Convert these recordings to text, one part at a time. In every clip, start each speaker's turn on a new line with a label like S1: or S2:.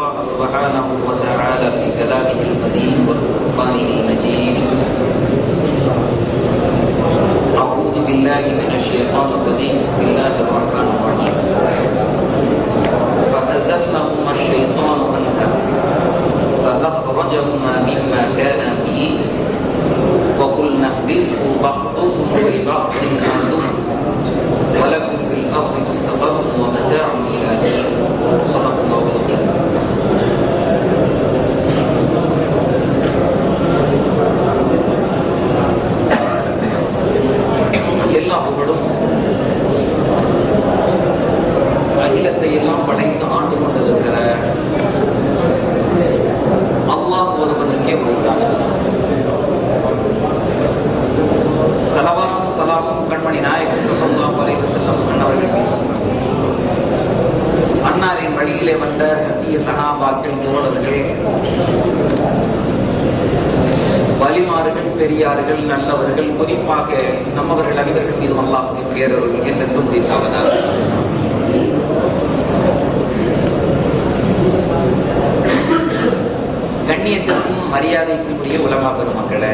S1: الله سبحانه وتعالى في كلامه القديم وقرآنه المجيد أعوذ بالله من الشيطان الرجيم بسم الله الرحمن الرحيم فأزلهما الشيطان عنها فأخرجهما مما كان فيه وقلنا اهبطوا بعضكم لبعض عدو ولكم في الأرض مستقر ومتاع إلى حين صدق الله العظيم எல்லா புகழும் அகிலத்தை எல்லாம் படைத்து ஆண்டு கொண்டிருக்கிற அல்லாஹ் ஒருவனுக்கே உரித்தாங்க சலவாக்கும் சலாமும் கண்மணி நாயகன் சொல்லலாம் வரைவு செல்லம் அண்ணவர்கள் மீது. அன்னாரின் வழியிலே வந்த சத்திய சகாபாக்கள் தோழர்கள் வலிமாறுகள் பெரியார்கள் நல்லவர்கள் குறிப்பாக நம்மவர்கள் அனைவர்கள் மீது அல்லாஹுடைய பேரவர்கள் என்று முடித்தாவதால் கண்ணியத்திற்கும் மரியாதைக்கும் உரிய உலமா பெருமக்களே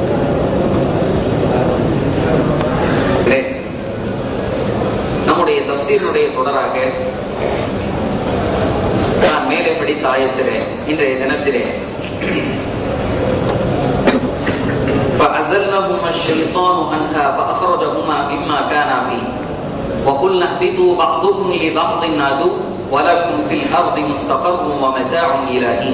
S1: மக்களே, நம்முடைய தப்சீருடைய தொடராக நான் மேலே படித்த ஆயத்திலே இன்றைய தினத்திலே فأزلهما الشيطان عنها فأخرجهما مما كانا فيه وقلنا اهبطوا بعضكم لبعض عدو ولكم في الأرض مستقر ومتاع إلى حين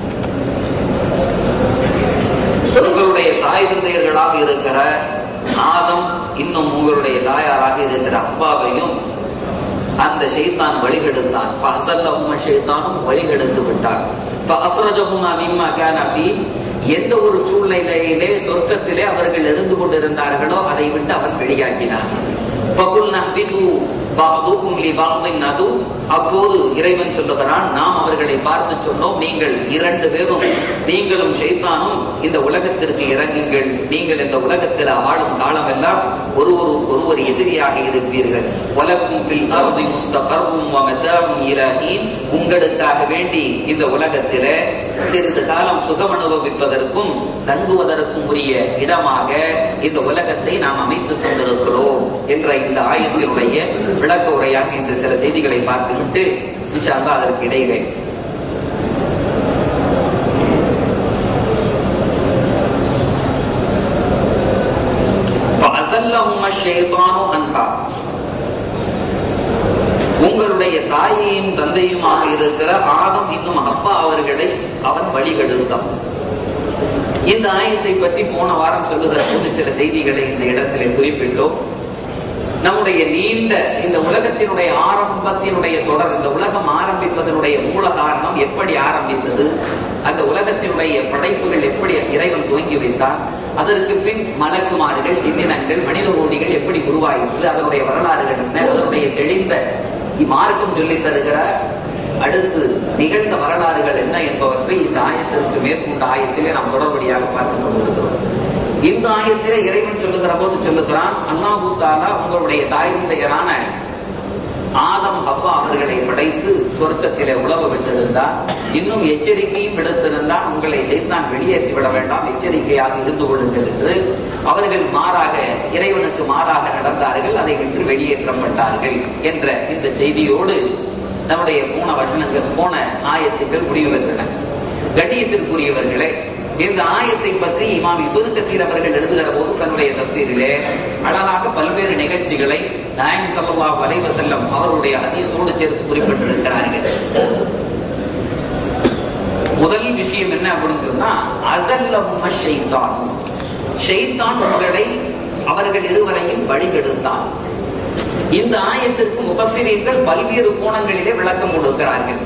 S1: உங்களுடைய தாய் தந்தையர்களாக இருக்கிற ஆதம் இன்னும் உங்களுடைய தாயாராக இருக்கிற அப்பாவையும் அந்த ஷைத்தான் வழிகெடுத்தான் ஃபஅஸல்லஹுமா ஷைத்தானும் வழிகெடுத்து விட்டான் ஃபஅஃரஜஹுமா மிம்மா கான ஃபீ எந்த ஒரு சூழ்நிலையிலே சொர்க்கத்திலே அவர்கள் இருந்து கொண்டிருந்தார்களோ அதை விட்டு அவன் வெளியாக்கினான் ஃபகுல்னா பிது பாதுக்கும் லி பாதின் அது அப்போது இறைவன் சொல்லுகிறான் நாம் அவர்களை பார்த்து சொன்னோம் நீங்கள் இரண்டு பேரும் நீங்களும் ஷைத்தானும் இந்த உலகத்திற்கு இறங்குங்கள் நீங்கள் இந்த உலகத்தில் வாழும் காலமெல்லாம் ஒரு ஒரு ஒருவர் எதிரியாக இருப்பீர்கள் உலகும் பில் அர்தி முஸ்தகர்வும் வ மதாவும் இலஹீன் உங்களுக்காக வேண்டி இந்த உலகத்திலே சிறிது காலம் சுகம் அனுபவிப்பதற்கும் தங்குவதற்கும் உரிய இடமாக இந்த உலகத்தை நாம் அமைத்துக் கொண்டிருக்கிறோம் என்ற இந்த ஆயத்தினுடைய விளக்க உரையாக இன்று சில செய்திகளை பார்த்துவிட்டு இன்ஷா அல்லாஹ் அதற்கு இடையிலே فَأَزَلَّهُمَا الشَّيْطَانُ عَنْهَا உங்களுடைய தாயையும் தந்தையுமாக இருக்கிற ஆதம் இன்னும் அப்பா அவர்களை அவன் வழிகெடுத்தான் இந்த ஆயத்தை பற்றி போன வாரம் சொல்லுகிற போது சில செய்திகளை இந்த இடத்திலே குறிப்பிட்டோம் நம்முடைய நீண்ட இந்த உலகத்தினுடைய ஆரம்பத்தினுடைய தொடர் இந்த உலகம் ஆரம்பிப்பதனுடைய மூல காரணம் எப்படி ஆரம்பித்தது அந்த உலகத்தினுடைய படைப்புகள் எப்படி இறைவன் துவங்கி வைத்தான் அதற்கு பின் மலக்குமார்கள் ஜின்னினங்கள் மனித கோடிகள் எப்படி உருவாயிற்று அதனுடைய வரலாறுகள் என்ன அதனுடைய தெளிந்த இம்மார்க்கம் சொல்லித் தருகிறார் அடுத்து நிகழ்ந்த வரலாறுகள் என்ன என்பவற்றை இந்த ஆயத்திற்கு மேற்கொண்ட ஆயத்திலே நாம் தொடர்படியாக பார்த்துக் கொண்டிருக்கிறோம் இந்த ஆயத்திலே இறைவன் சொல்லுகிற போது சொல்லுகிறான் அல்லாஹு தாலா உங்களுடைய தாய் தந்தையரான ஆதம் ஹவ்வா அவர்களை படைத்து சொர்க்கத்திலே உழவு விட்டிருந்தார் இன்னும் எச்சரிக்கையும் விடுத்திருந்தால் உங்களை செய்தான் வெளியேற்றி விட வேண்டாம் எச்சரிக்கையாக இருந்து கொள்ளுங்கள் என்று அவர்கள் மாறாக இறைவனுக்கு மாறாக நடந்தார்கள் அதை விட்டு வெளியேற்றப்பட்டார்கள் என்ற இந்த செய்தியோடு நம்முடைய போன வசனங்கள் போன ஆயத்துக்கள் முடிவு பெற்றன கண்ணியத்திற்குரியவர்களே இந்த ஆயத்தை பற்றி இமாம் இபுரு கத்தீர் அவர்கள் எழுதுகிற போது தன்னுடைய தப்சீரிலே அழகாக பல்வேறு நிகழ்ச்சிகளை நாயம் சல்லா வலைவ செல்லம் அவருடைய ஹதீஸோடு சேர்த்து குறிப்பிட்டிருக்கிறார்கள் முதல் விஷயம் என்ன அப்படின்னு சொன்னா அசல்லம் ஷைத்தான் ஷைத்தான் உங்களை அவர்கள் இருவரையும் வழிகெடுத்தான் இந்த ஆயத்திற்கு முபசிரியர்கள் பல்வேறு கோணங்களிலே விளக்கம் கொடுக்கிறார்கள்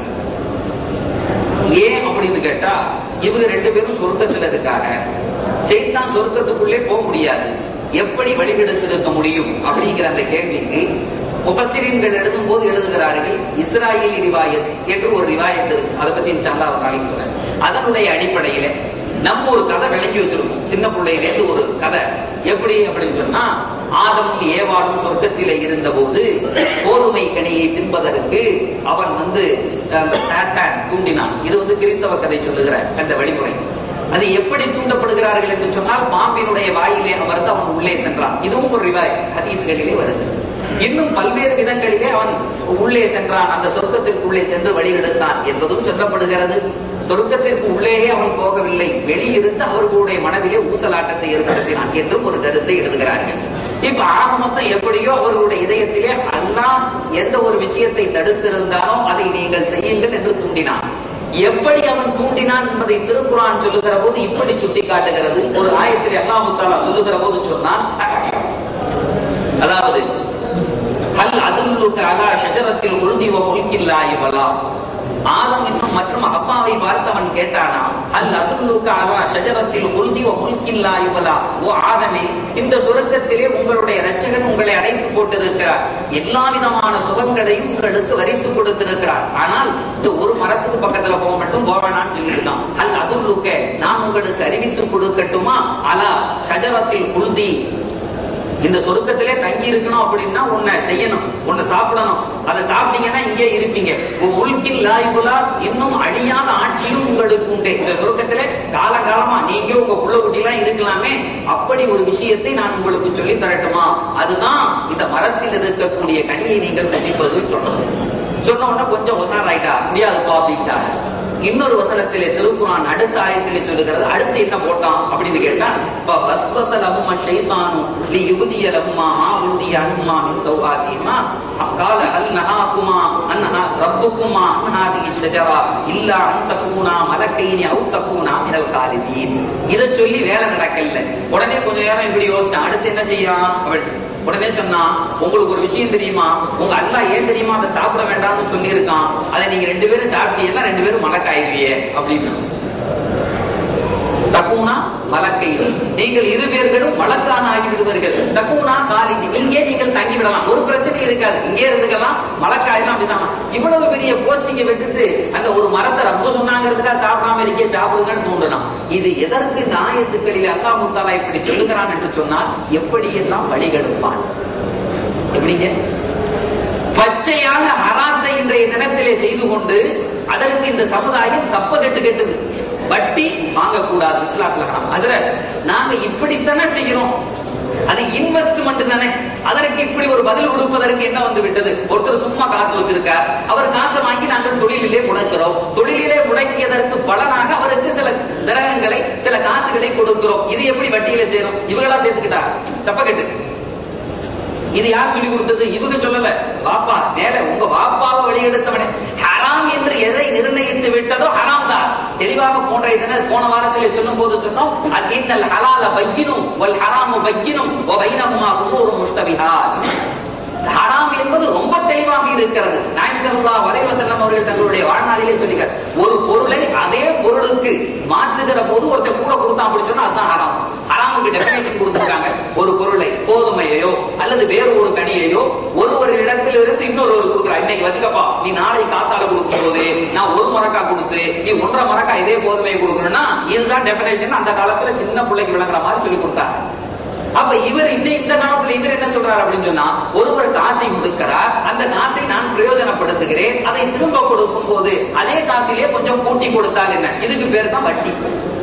S1: ஏன் அப்படின்னு கேட்டா இவங்க ரெண்டு பேரும் சொர்க்கத்துல இருக்காங்க செய்தான் சொர்க்கத்துக்குள்ளே போக முடியாது எப்படி வழிகெடுத்திருக்க முடியும் அப்படிங்கிற அந்த கேள்விக்கு முபசிரியன்கள் எழுதும் போது எழுதுகிறார்கள் இஸ்ராயலி ரிவாயத் என்று ஒரு ரிவாயத் இருக்கு அதை பத்தி இன்ஷால்லா ஒரு நாளைக்கு சொல்றேன் அதனுடைய அடிப்படையில நம்ம ஒரு கதை விளங்கி வச்சிருக்கோம் சின்ன பிள்ளையிலேருந்து ஒரு கதை எப்படி அப்படின்னு சொன்னா ஆதமும் ஏவாளும் சொர்க்கத்திலே இருந்தபோது கோதுமை கனியை தின்பதற்கு அவன் வந்து அந்த சாத்தான் தூண்டினான் இது வந்து கிறிஸ்தவ கதை சொல்லுகிற அந்த வழிமுறை அது எப்படி தூண்டப்படுகிறார்கள் என்று சொன்னால் பாம்பினுடைய வாயிலே அமர்ந்து அவன் உள்ளே சென்றான் இதுவும் ஒரு ரிவாய் ஹதீஸ்களிலே வருது இன்னும் பல்வேறு விதங்களிலே அவன் உள்ளே சென்றான் அந்த சொர்க்கத்திற்குள்ளே சென்று வழிகெடுத்தான் என்பதும் சொல்லப்படுகிறது சொர்க்கத்திற்கு உள்ளேயே அவன் போகவில்லை வெளியிருந்து அவர்களுடைய மனதிலே ஊசலாட்டத்தை ஏற்படுத்தினான் என்றும் ஒரு கருத்தை எழுதுகிறார்கள் இப்ப ஆக மொத்தம் எப்படியோ அவர்களுடைய இதயத்திலே அல்லாஹ் எந்த ஒரு விஷயத்தை தடுத்திருந்தானோ அதை நீங்கள் செய்யுங்கள் என்று தூண்டினான் எப்படி அவன் தூண்டினான் என்பதை திருக்குறான் சொல்லுகிற போது இப்படி சுட்டி காட்டுகிறது ஒரு ஆயத்தில் அல்லாஹு தாலா சொல்லுகிற போது சொன்னான் அதாவது ஹல் அதுல்லுக்கு அலா ஷஜரத்தில் உறுதி முல்கில்லாய் வலா ஆதம் என்னும் மற்றும் அப்பாவை பார்த்தவன் கேட்டானா அல் அதுல்லுக்கு அலா ஷஜரத்தில் உறுதி முல்கில்லாய் வலா ஓ ஆதமே இந்த சுரங்கத்திலே உங்களுடைய ரட்சகன் உங்களை அடைத்து போட்டிருக்கிறார் எல்லா விதமான சுகங்களையும் உங்களுக்கு வரித்து கொடுத்திருக்கிறார் ஆனால் இந்த ஒரு மரத்துக்கு பக்கத்துல போக மட்டும் போவேணான்னு சொல்லியிருக்கான் அல் அதுல்லுக்க நான் உங்களுக்கு அறிவித்து கொடுக்கட்டுமா அலா ஷஜரத்தில் உறுதி இந்த சொருக்கத்திலே தங்கி இருக்கணும் அப்படின்னா உன்னை செய்யணும் உன்னை சாப்பிடணும் அதை சாப்பிட்டீங்கன்னா இங்கே இருப்பீங்க உள்கின் லாய்புலா இன்னும் அழியாத ஆட்சியும் உங்களுக்கு உண்டு இந்த சொருக்கத்திலே காலகாலமா நீங்க உங்க புள்ள குட்டிலாம் இருக்கலாமே அப்படி ஒரு விஷயத்தை நான் உங்களுக்கு சொல்லி தரட்டுமா அதுதான் இந்த மரத்தில் இருக்கக்கூடிய கனியை நீங்கள் புசிப்பது சொன்னது சொன்ன உடனே கொஞ்சம் உசாராயிட்டா முடியாதுப்பா அப்படின்ட்டா இன்னொரு வசனத்திலே திருக்குறான் அடுத்த ஆயத்திலே சொல்லுகிறது அடுத்து என்ன போட்டான் அப்படின்னு கேட்டா வஸ்வச லகுமா ஷைத்தானு லி யுகுதிய லகுமா மா உண்டிய அனுமா மின் சௌகாதியமா கால ஹல் நஹாகுமா அன்னஹா ரப்புகுமா அன்ஹாதிஹி ஷஜரா இல்லா அன் தகுனா மலக்கைனி அவு தகுனா மினல் காலிதீன் இத சொல்லி வேலை நடக்கல உடனே கொஞ்ச நேரம் இப்படி யோசிச்சான் அடுத்து என்ன செய்யான் அவள் உடனே சொன்னா உங்களுக்கு ஒரு விஷயம் தெரியுமா உங்க அல்லா ஏன் தெரியுமா அதை சாப்பிட வேண்டாம்னு சொல்லியிருக்கான் அதை நீங்க ரெண்டு பேரும் சாப்பிட்டீங்கன்னா ரெண்டு பேரும் மலக்காயிருவியே அப்படின்னு தக்குனா மலக்கை நீங்கள் இரு பேர்களும் மலக்கான ஆகிவிடுவீர்கள் தக்குனா சாலிக்கு இங்கே நீங்கள் தங்கி விடலாம் ஒரு பிரச்சனை இருக்காது இங்கே இருந்துக்கலாம் மலக்காயெல்லாம் அப்படி சாமா இவ்வளவு பெரிய போஸ்டிங்க விட்டுட்டு அந்த ஒரு மரத்தை ரொம்ப சொன்னாங்கிறதுக்காக சாப்பிடாம இருக்கே சாப்பிடுங்கன்னு தோன்றலாம் இது எதற்கு இந்த ஆயத்துக்களில் அல்லா முத்தாலா இப்படி சொல்லுகிறான் என்று சொன்னால் எப்படியெல்லாம் வழிகெடுப்பான் எப்படிங்க பச்சையாக ஹராத்தை இன்றைய தினத்திலே செய்து கொண்டு அதற்கு இந்த சமுதாயம் சப்ப கெட்டு கெட்டுது வட்டி வாங்கக்கூடாது இஸ்லாத்துல அதுல நாங்க இப்படித்தானே செய்கிறோம் அது இன்வெஸ்ட்மெண்ட் தானே அதற்கு இப்படி ஒரு பதில் கொடுப்பதற்கு என்ன வந்து விட்டது ஒருத்தர் சும்மா காசு வச்சிருக்கார் அவர் காசை வாங்கி நாங்கள் தொழிலிலே முடக்கிறோம் தொழிலிலே முடக்கியதற்கு பலனாக அவருக்கு சில திரகங்களை சில காசுகளை கொடுக்கிறோம் இது எப்படி வட்டியில செய்யணும் இவங்களா சேர்த்துக்கிட்டாங்க சப்பக்கட்டு இது யார் சொல்லி கொடுத்தது இவங்க சொல்லல வாப்பா மேல உங்க வாப்பாவை வழியெடுத்தவனே ஹராம் என்று எதை நிர்ணயித்து விட்டதோ ஹராம் தான் தெளிவாக போன்ற இதனை போன வாரத்திலே சொல்லும் போது சொன்னோம் இன்னல் ஹலால பையினும் வல் ஹராமு பையினும் ஓ பைனஹுமா குமூரு முஸ்தபிஹார் ஹராம் என்பது ரொம்ப தெளிவாக இருக்கிறது நாயன்சல்லா வலைவசல்லம் அவர்கள் தங்களுடைய வாழ்நாளிலே சொல்லிக்கிறார் ஒரு பொருளை அதே பொருளுக்கு மாற்றுகிற போது ஒருத்தர் கூட கொடுத்தா அப்படின்னு சொன்னா அதுதான் ஹராம் ஹராமுக்கு டெபினேஷன் கொடுத்திருக்காங்க ஒரு பொருளை கோதுமையையோ அல்லது வேறு ஒரு கனியையோ ஒரு ஒரு இடத்துல இருந்து இன்னொரு ஒரு கொடுக்குறா இன்னைக்கு வச்சுக்கப்பா நீ நாளை காத்தால கொடுக்கும் போது நான் ஒரு மரக்கா கொடுத்து நீ ஒன்றரை மரக்கா இதே கோதுமையை கொடுக்கணும்னா இதுதான் டெபினேஷன் அந்த காலத்துல சின்ன பிள்ளைக்கு விளங்குற மாதிரி சொல்லி கொடுத்தாங்க அப்ப இவர் இன்னை இந்த காலத்துல இவர் என்ன சொல்றாரு அப்படின்னு சொன்னா ஒருவர் காசை கொடுக்கிறார் அந்த காசை நான் பிரயோஜனப்படுத்துகிறேன் அதை திரும்ப கொடுக்கும் போது அதே காசிலே கொஞ்சம் கூட்டி கொடுத்தால் என்ன இதுக்கு பேர் தான் வட்டி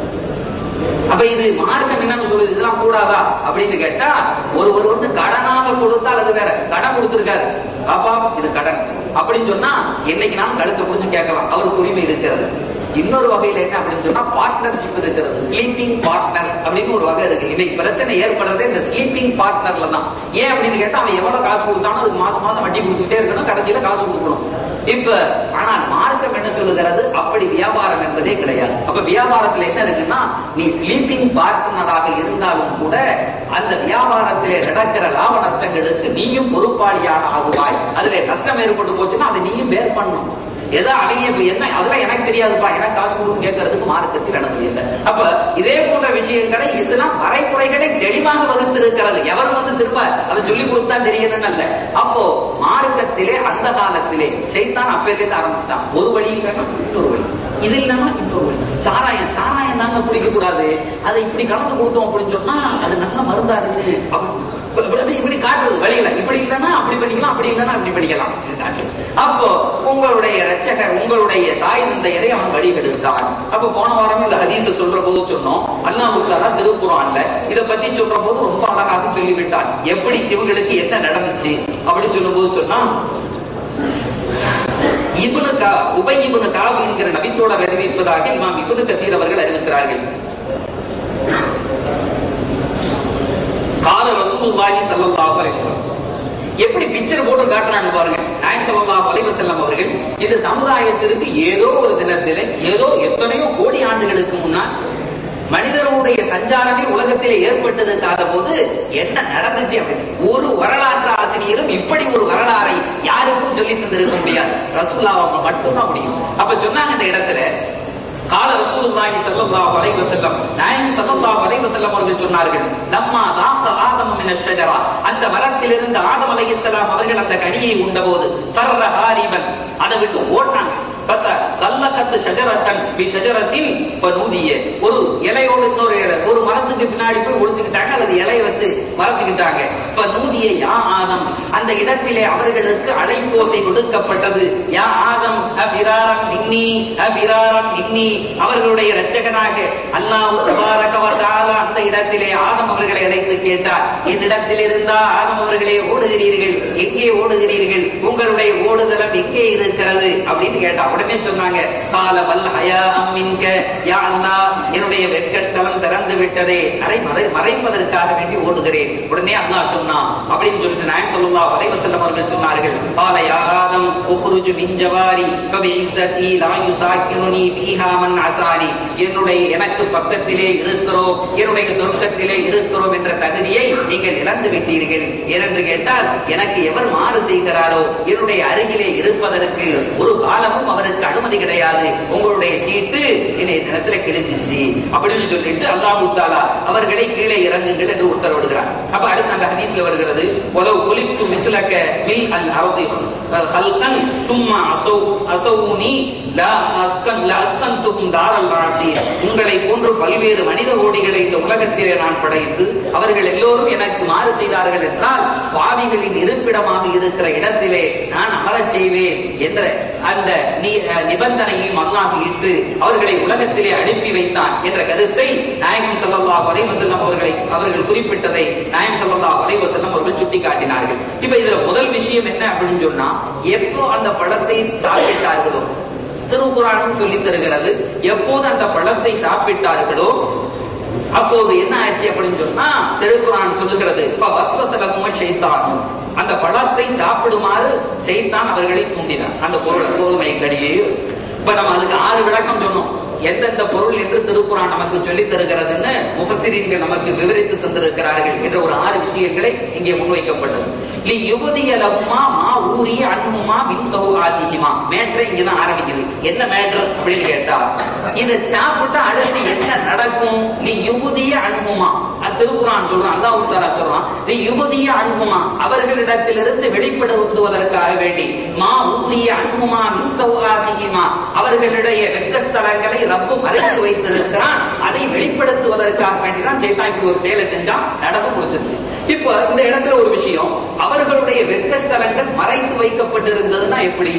S1: அப்ப இது மார்க்கம் என்னன்னு சொல்லுது இதெல்லாம் கூடாதா அப்படின்னு கேட்டா ஒருவர் வந்து கடனாக கொடுத்தால் அது வேற கடன் கொடுத்திருக்காரு பாப்பா இது கடன் அப்படின்னு சொன்னா என்னைக்கு நாளும் கழுத்தை புடிச்சு கேட்கலாம் அவருக்கு உரிமை இருக்கிறது இன்னொரு வகையில என்ன அப்படின்னு சொன்னா பார்ட்னர்ஷிப் இருக்கிறது ஸ்லீப்பிங் பார்ட்னர் அப்படின்னு ஒரு வகை இருக்கு இன்னைக்கு பிரச்சனை ஏற்படுறதே இந்த ஸ்லீப்பிங் பார்ட்னர்ல தான் ஏன் அப்படின்னு கேட்டா அவன் எவ்வளவு காசு கொடுத்தானோ அதுக்கு மாசம் மாசம் வட்டி கொடுத்துட்டே இருக்கணும் கடைசியில காசு கொடுக்கணும் இப்ப ஆனால் மார்க்கம் என்ன சொல்லுகிறது அப்படி வியாபாரம் என்பதே கிடையாது அப்ப வியாபாரத்துல என்ன இருக்குன்னா நீ ஸ்லீப்பிங் பார்ட்னராக இருந்தாலும் கூட அந்த வியாபாரத்திலே நடக்கிற லாப நஷ்டங்களுக்கு நீயும் பொறுப்பாளியாக ஆகுவாய் அதுல நஷ்டம் ஏற்பட்டு போச்சுன்னா அதை நீயும் பேர் பண்ணணும் ஏதோ அவங்க இப்ப என்ன அதெல்லாம் எனக்கு தெரியாதுப்பா எனக்கு காசு கொடுக்கும் கேட்கறதுக்கு மார்க்கத்தில் அனுமதி இல்லை அப்ப இதே போன்ற விஷயங்களை இஸ்லாம் வரைமுறைகளை தெளிவாக வகுத்திருக்கிறது எவர் வந்து திரும்ப அதை சொல்லி கொடுத்தா தெரியணும்னு அல்ல அப்போ மார்க்கத்திலே அந்த காலத்திலே செய்தான் அப்பேர்லேருந்து ஆரம்பிச்சுட்டான் ஒரு வழி இல்லைன்னா இன்னொரு வழி இது இல்லைன்னா இன்னொரு வழி சாராயம் சாராயம் தாங்க குடிக்க கூடாது அதை இப்படி கலந்து கொடுத்தோம் அப்படின்னு சொன்னா அது நல்ல மருந்தா இருக்கு அப்படின்னு இப்படி இப்படி காட்டுறது வழியில இப்படி இல்லைன்னா அப்படி பண்ணிக்கலாம் அப்படி இல்லைன்னா அப்படி பண்ணிக்கலாம் இது காட்டுறது அப்போ உங்களுடைய ரட்சகர் உங்களுடைய தாய் தந்தையரை அவன் வழிகெடுத்தான் அப்ப போன வாரம் இந்த ஹதீஸ சொல்ற போது சொன்னோம் அல்லாஹ் தாலா திருக்குறான்ல இத பத்தி சொல்ற போது ரொம்ப அழகாக சொல்லிவிட்டான் எப்படி இவங்களுக்கு என்ன நடந்துச்சு அப்படின்னு சொல்லும் போது சொன்னா இபுனு கா உபை இபுனு காப் என்கிற நபித்தோடர் அறிவிப்பதாக இமாம் இபுனு கத்தீர் அவர்கள் அறிவிக்கிறார்கள் கால ரசூலுல்லாஹி ஸல்லல்லாஹு அலைஹி வஸல்லம் எப்படி பிக்சர் போட்டு காட்டுறாங்க பாருங்க நாயகம் ஸல்லல்லாஹு அலைஹி வஸல்லம் அவர்கள் இந்த சமுதாயத்திற்கு ஏதோ ஒரு தினத்திலே ஏதோ எத்தனையோ கோடி ஆண்டுகளுக்கு முன்னால் மனிதனுடைய சஞ்சாரமே உலகத்திலே ஏற்பட்டதுக்காத போது என்ன நடந்துச்சு அப்படின்னு ஒரு வரலாற்று ஆசிரியரும் இப்படி ஒரு வரலாறை யாருக்கும் சொல்லி தந்திருக்க முடியாது ரசூல்லாவை மட்டும்தான் முடியும் அப்ப சொன்னாங்க இந்த இடத்துல கால ரசூலுல்லாஹி ஸல்லல்லாஹு அலைஹி வஸல்லம் நாயகம் ஸல்லல்லாஹு அலைஹி வஸல்லம் அவர்கள் சொன்னார்கள் லம்மா தாக்க ஆதம் மின ஷஜரா அந்த மரத்திலிருந்து ஆதம் அலைஹிஸ்ஸலாம் அவர்கள் அந்த கனியை உண்டபோது ஃபர்ர ஹாரிபன் அதை விட்டு ஓடினாங்க பார்த்தா கல்லக்கத்து ஷஜரத்தன் பி ஷஜரத்தின் பனூதிய ஒரு இலையோடு இன்னொரு இலை ஒரு மரத்துக்கு பின்னாடி போய் ஒளிச்சுக்கிட்டாங்க அல்லது இலையை வச்சு மறைச்சுக்கிட்டாங்க பனூதிய யா ஆதம் அந்த இடத்திலே அவர்களுக்கு அழைப்போசை கொடுக்கப்பட்டது யா ஆதம் அஃபிராரம் மின்னி அஃபிராரம் மின்னி அவர்களுடைய இரட்சகனாக அல்லாஹ் தபாரக வ தஆலா அந்த இடத்திலே ஆதம் அவர்களை அழைத்து கேட்டார் என்னிடத்தில் இருந்தா ஆதம் அவர்களே ஓடுகிறீர்கள் எங்கே ஓடுகிறீர்கள் உங்களுடைய ஓடுதலம் எங்கே இருக்கிறது அப்படின்னு கேட்டா உடனே சொன்னாங்க கால வல் ஹயா அம்மின்க யா அல்லாஹ் என்னுடைய வெட்கஸ்தலம் திறந்து விட்டதே அரை மறை மறைப்பதற்காக வேண்டி ஓடுகிறேன் உடனே அல்லாஹ் சொன்னான் அப்படின்னு சொல்லிட்டு நாயகம் ஸல்லல்லாஹு அலைஹி வஸல்லம் அவர்கள் சொன்னார்கள் கால யா ஆதம் உக்ருஜ் மின் ஜவாரி ஃபபிஇஸ்ஸதி லா யுசாக்கிருனி ஃபீஹா மன் அசானி என்னுடைய எனக்கு பக்கத்திலே இருக்கிறோம் என்னுடைய சொர்க்கத்திலே இருக்கிறோம் என்ற தகுதியை நீங்கள் இழந்து விட்டீர்கள் ஏனென்று கேட்டால் எனக்கு எவர் மாறு செய்கிறாரோ என்னுடைய அருகிலே இருப்பதற்கு ஒரு காலமும் அவருக்கு அனுமதி கிடையாது உங்களுடைய சீட்டு இன்றைய தினத்துல கிழிஞ்சிச்சு அப்படின்னு சொல்லிட்டு அல்லாஹு தாலா அவர்களை கீழே இறங்குங்கள் என்று உத்தரவிடுகிறார் அப்ப அடுத்து அந்த ஹதீஸ்ல வருகிறது உலவு குலித்து மித்லக்க மில் அல் அரதி ஹல்கன் சும்மா அசௌ அசௌனி லா அஸ்கன் லா அஸ்கன்துகும் தாரல் ராசி உங்களை போன்று பல்வேறு மனித கோடிகளை இந்த உலகத்திலே நான் படைத்து அவர்கள் எல்லோரும் எனக்கு மாறு செய்தார்கள் என்றால் பாவிகளின் இருப்பிடமாக இருக்கிற இடத்திலே நான் அமரச் செய்வேன் என்ற அந்த நி- அஹ் நிபந்தனையையும் அல்லாஹ் இட்டு அவர்களை உலகத்திலே அனுப்பி வைத்தான் என்ற கருத்தை நாயகம் ஸல்லல்லாஹு அலைஹி வஸல்லம் அவர்களை அவர்கள் குறிப்பிட்டதை நாயகம் ஸல்லல்லாஹு அலைஹி வஸல்லம் அவர்கள் சுட்டிக்காட்டினார்கள் இப்ப இதுல முதல் விஷயம் என்ன அப்படின்னு சொன்னா எப்போ அந்த பழத்தை சாப்பிட்டார்களோ திருக்குறானும் சொல்லித் தருகிறது எப்போது அந்த பழத்தை சாப்பிட்டார்களோ அப்போது என்ன ஆச்சு அப்படின்னு சொன்னா திருக்குறான் சொல்லுகிறது இப்ப வஸ்வசலகும செய்தானும் அந்த பழத்தை சாப்பிடுமாறு செய்தான் அவர்களை தூண்டினான் அந்த பொருள் கோதுமை கடியையோ இப்ப நம்ம அதுக்கு ஆறு விளக்கம் சொன்னோம் எந்தெந்த பொருள் என்று திருக்குறான் நமக்கு சொல்லித் தருகிறதுன்னு முஃபசிரீன்கள் நமக்கு விவரித்து தந்திருக்கிறார்கள் என்ற ஒரு ஆறு விஷயங்களை இங்கே முன்வைக்கப்பட்டது லி யுவதிய லகுமா மா ஊரிய அன்முமா மின் சௌகாதிகிமா மேட்ரை இங்கதான் ஆரம்பிக்குது என்ன மேட்ரு அப்படின்னு கேட்டா இதை சாப்பிட்டா அடுத்து என்ன நடக்கும் நீ யுவதிய அன்புமா அது திருக்குறான் சொல்றான் அல்லாஹ் தாலா சொல்றான் நீ யுவதிய அன்புமா அவர்களிடத்திலிருந்து வெளிப்படுத்துவதற்காக வேண்டி மா ஊரிய அன்புமா மின் சௌகாதிகிமா அவர்களுடைய வெக்கஸ்தலங்களை ரப்பு மறைத்து வைத்திருக்கிறான் அதை வெளிப்படுத்துவதற்காக வேண்டிதான் சேத்தான் இப்படி ஒரு செயலை செஞ்சான் நடந்து கொடுத்துருச்சு இப்போ இந்த இடத்துல ஒரு விஷயம் அவர்களுடைய வெட்கஸ்தலங்கள் மறைத்து வைக்கப்பட்டிருந்ததுன்னா எப்படி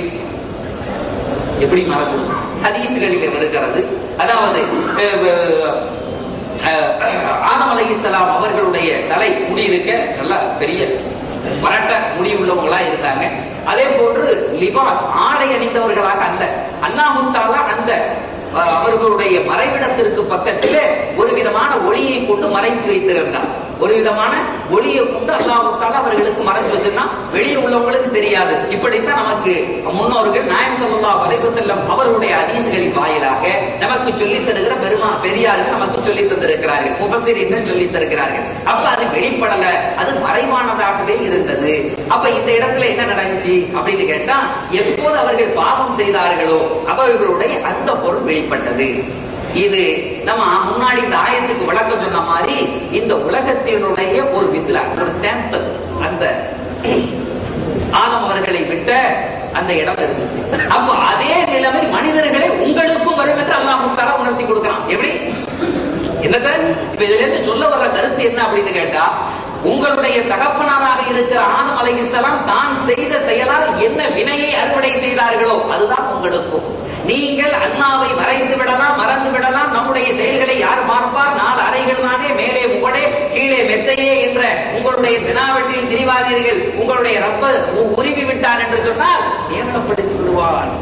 S1: எப்படி மறக்கும் ஹதீஸ்களிலே வருகிறது அதாவது அஹ், அஹ், ஆதம் அலைஹிஸ்ஸலாம் அவர்களுடைய தலை முடி இருக்க நல்லா பெரிய பரட்ட முடி உள்ளவங்களா இருந்தாங்க அதே போன்று லிபாஸ் ஆடை அணிந்தவர்களாக அல்ல அல்லாஹு தாலா அந்த அஹ், அவர்களுடைய மறைவிடத்திற்கு பக்கத்திலே ஒரு விதமான ஒளியை கொண்டு மறைத்து வைத்திருந்தார் ஒரு விதமான ஒளியை கொண்டு அல்லாஹுத்தால அவர்களுக்கு மறைச்சு வச்சிருந்தா வெளியே உள்ளவங்களுக்கு தெரியாது இப்படித்தான் நமக்கு முன்னோர்கள் நாயம் சொல்லா வலைவு செல்லம் அவர்களுடைய அதீசுகளின் வாயிலாக நமக்கு சொல்லித் தருகிற பெருமா பெரியார்கள் நமக்கு சொல்லித் தந்திருக்கிறார்கள் முபசிரின்னு சொல்லித் தருகிறார்கள் அப்ப அது வெளிப்படல அது மறைவானதாகவே இருந்தது அப்ப இந்த இடத்துல என்ன நடந்துச்சு அப்படின்னு கேட்டா எப்போது அவர்கள் பாவம் செய்தார்களோ அவர்களுடைய அந்த பொருள் வெளிப்பட்டது இது நம்ம முன்னாடி இந்த ஆயத்துக்கு விளக்கம் சொன்ன மாதிரி இந்த உலகத்தினுடைய ஒரு வித்லா ஒரு சாம்பிள் அந்த ஆதம் அவர்களை விட்ட அந்த இடம் இருந்துச்சு அப்போ அதே நிலைமை மனிதர்களே உங்களுக்கும் வரும் என்று அல்லாஹ் முத்தாரா உணர்த்தி கொடுக்கிறான் எப்படி என்னத இப்ப இதுல இருந்து சொல்ல வர்ற கருத்து என்ன அப்படின்னு கேட்டா உங்களுடைய தகப்பனாராக இருக்கிற ஆதம் அலைஹிஸ்ஸலாம் தான் செய்த செயலால் என்ன வினையை அறுவடை செய்தார்களோ அதுதான் உங்களுக்கும் நீங்கள் அல்லாவை மறைத்து விடலாம் மறந்து விடலாம் நம்முடைய செயல்களை யார் பார்ப்பார் நாலு அறைகள் தானே மேலே முகடே கீழே மெத்தையே என்ற உங்களுடைய தினாவட்டில் திரிவாதீர்கள் உங்களுடைய ரப்ப உ- உருவி விட்டார் என்று சொன்னால் ஏவலப்படுத்தி விடுவார்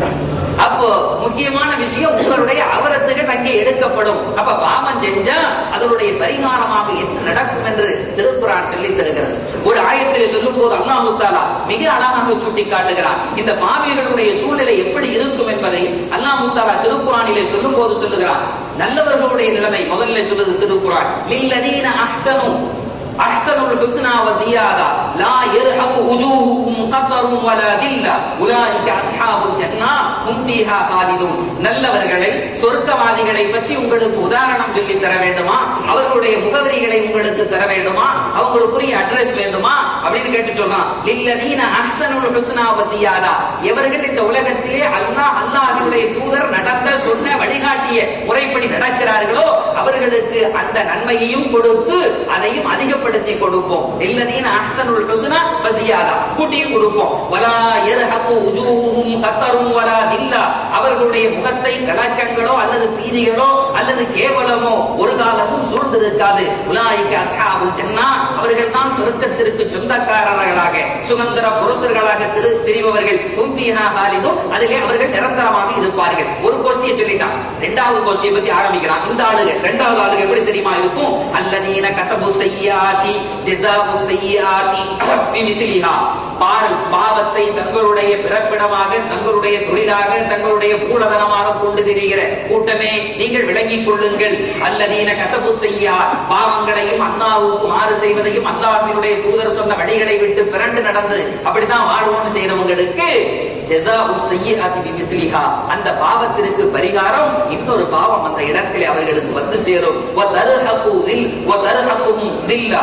S1: அப்போ முக்கியமான விஷயம் உங்களுடைய அவரத்துகள் அங்கே எடுக்கப்படும் அப்ப பாவம் செஞ்சா அதனுடைய பரிகாரமாக என்ன நடக்கும் என்று திருக்குறான் சொல்லித் தருகிறது ஒரு ஆயத்திலே சொல்லும் போது அல்லாஹு தாலா மிக அழகாக சுட்டி காட்டுகிறார் இந்த பாவிகளுடைய சூழ்நிலை எப்படி இருக்கும் என்பதை அல்லாஹு தாலா திருக்குறானிலே சொல்லும் போது சொல்லுகிறார் நல்லவர்களுடைய நிலைமை முதல்ல சொல்லுது திருக்குறான் லில்லதீன அஹ்சனு أحسن الحسنى وزيادة لا يرهق وجوههم قطر ولا ذلة أولئك أصحاب الجنة هم فيها خالدون நல்லவர்களை சொர்க்கவாதிகளை பற்றி உங்களுக்கு உதாரணம் சொல்லி தர வேண்டுமா அவர்களுடைய முகவரிகளை உங்களுக்கு தர வேண்டுமா அவங்களுக்குரிய அட்ரஸ் வேண்டுமா அப்படின்னு கேட்டு சொன்னான் லில்லதீன அஹ்சனுல் ஹுஸ்னா வசியாதா எவர்கள் இந்த உலகத்திலே அல்லாஹ் அல்லாஹ்வுடைய தூதர் நடத்த சொன்ன வழிகாட்டிய முறைப்படி நடக்கிறார்களோ அவர்களுக்கு அந்த நன்மையையும் கொடுத்து அதையும் அதிகப்படுத்தி கொடுப்போம் இல்லதீன அஹ்சனுல் ஹுஸ்னா வசியாதா கூட்டியும் கொடுப்போம் வலா யர்ஹகு உஜூஹும் கத்தரும் வலா தில்லா அவர்களுடைய முகத்தை கலக்கங்களோ அல்லது பீதிகளோ அல்லது கேவலமோ ஒரு காலமும் சூழ்ந்திருக்காது உலாய்க்கு அஸ்ஹாபுல் ஜன்னா அவர்கள் தான் சொர்க்கத்திற்கு சொந்தக்காரர்களாக சுதந்திர புருஷர்களாக திரு திரிபவர்கள் கும்பியா ஹாலிதும் அதிலே அவர்கள் நிரந்தரமாக இருப்பார்கள் ஒரு கோஷ்டியை சொல்லிட்டான் இரண்டாவது கோஷ்டியை பத்தி ஆரம்பிக்கிறான் இந்த ஆளுங்க இரண்டாவது ஆளுங்க எப்படி தெரியுமா இருக்கும் அல்லதீன கசபு செய்யாதி ஜெசாபு செய்யாதி பிமிதிலிஹா பால் பாவத்தை தங்களுடைய பிறப்பிடமாக தங்களுடைய தொழிலாக தங்களுடைய மூலதனமாக கொண்டு திரிகிற கூட்டமே நீங்கள் விளங்கிக் கொள்ளுங்கள் அல்லதீன கசபு செய்யா பாவங்களையும் அல்லாவுக்கு மாறு செய்வதையும் அல்லாஹ்வினுடைய தூதர் சொன்ன வழிகளை விட்டு பிறண்டு நடந்து அப்படித்தான் வாழ்வோம்னு செய்யறவங்களுக்கு ஜெசாஉ செய்யிஆத்தி பிமிஸ்லிஹா அந்த பாவத்திற்கு பரிகாரம் இன்னொரு பாவம் அந்த இடத்திலே அவர்களுக்கு வந்து சேரும் வ தர்ஹகு தில் வ தர்ஹகுஹும் தில்லா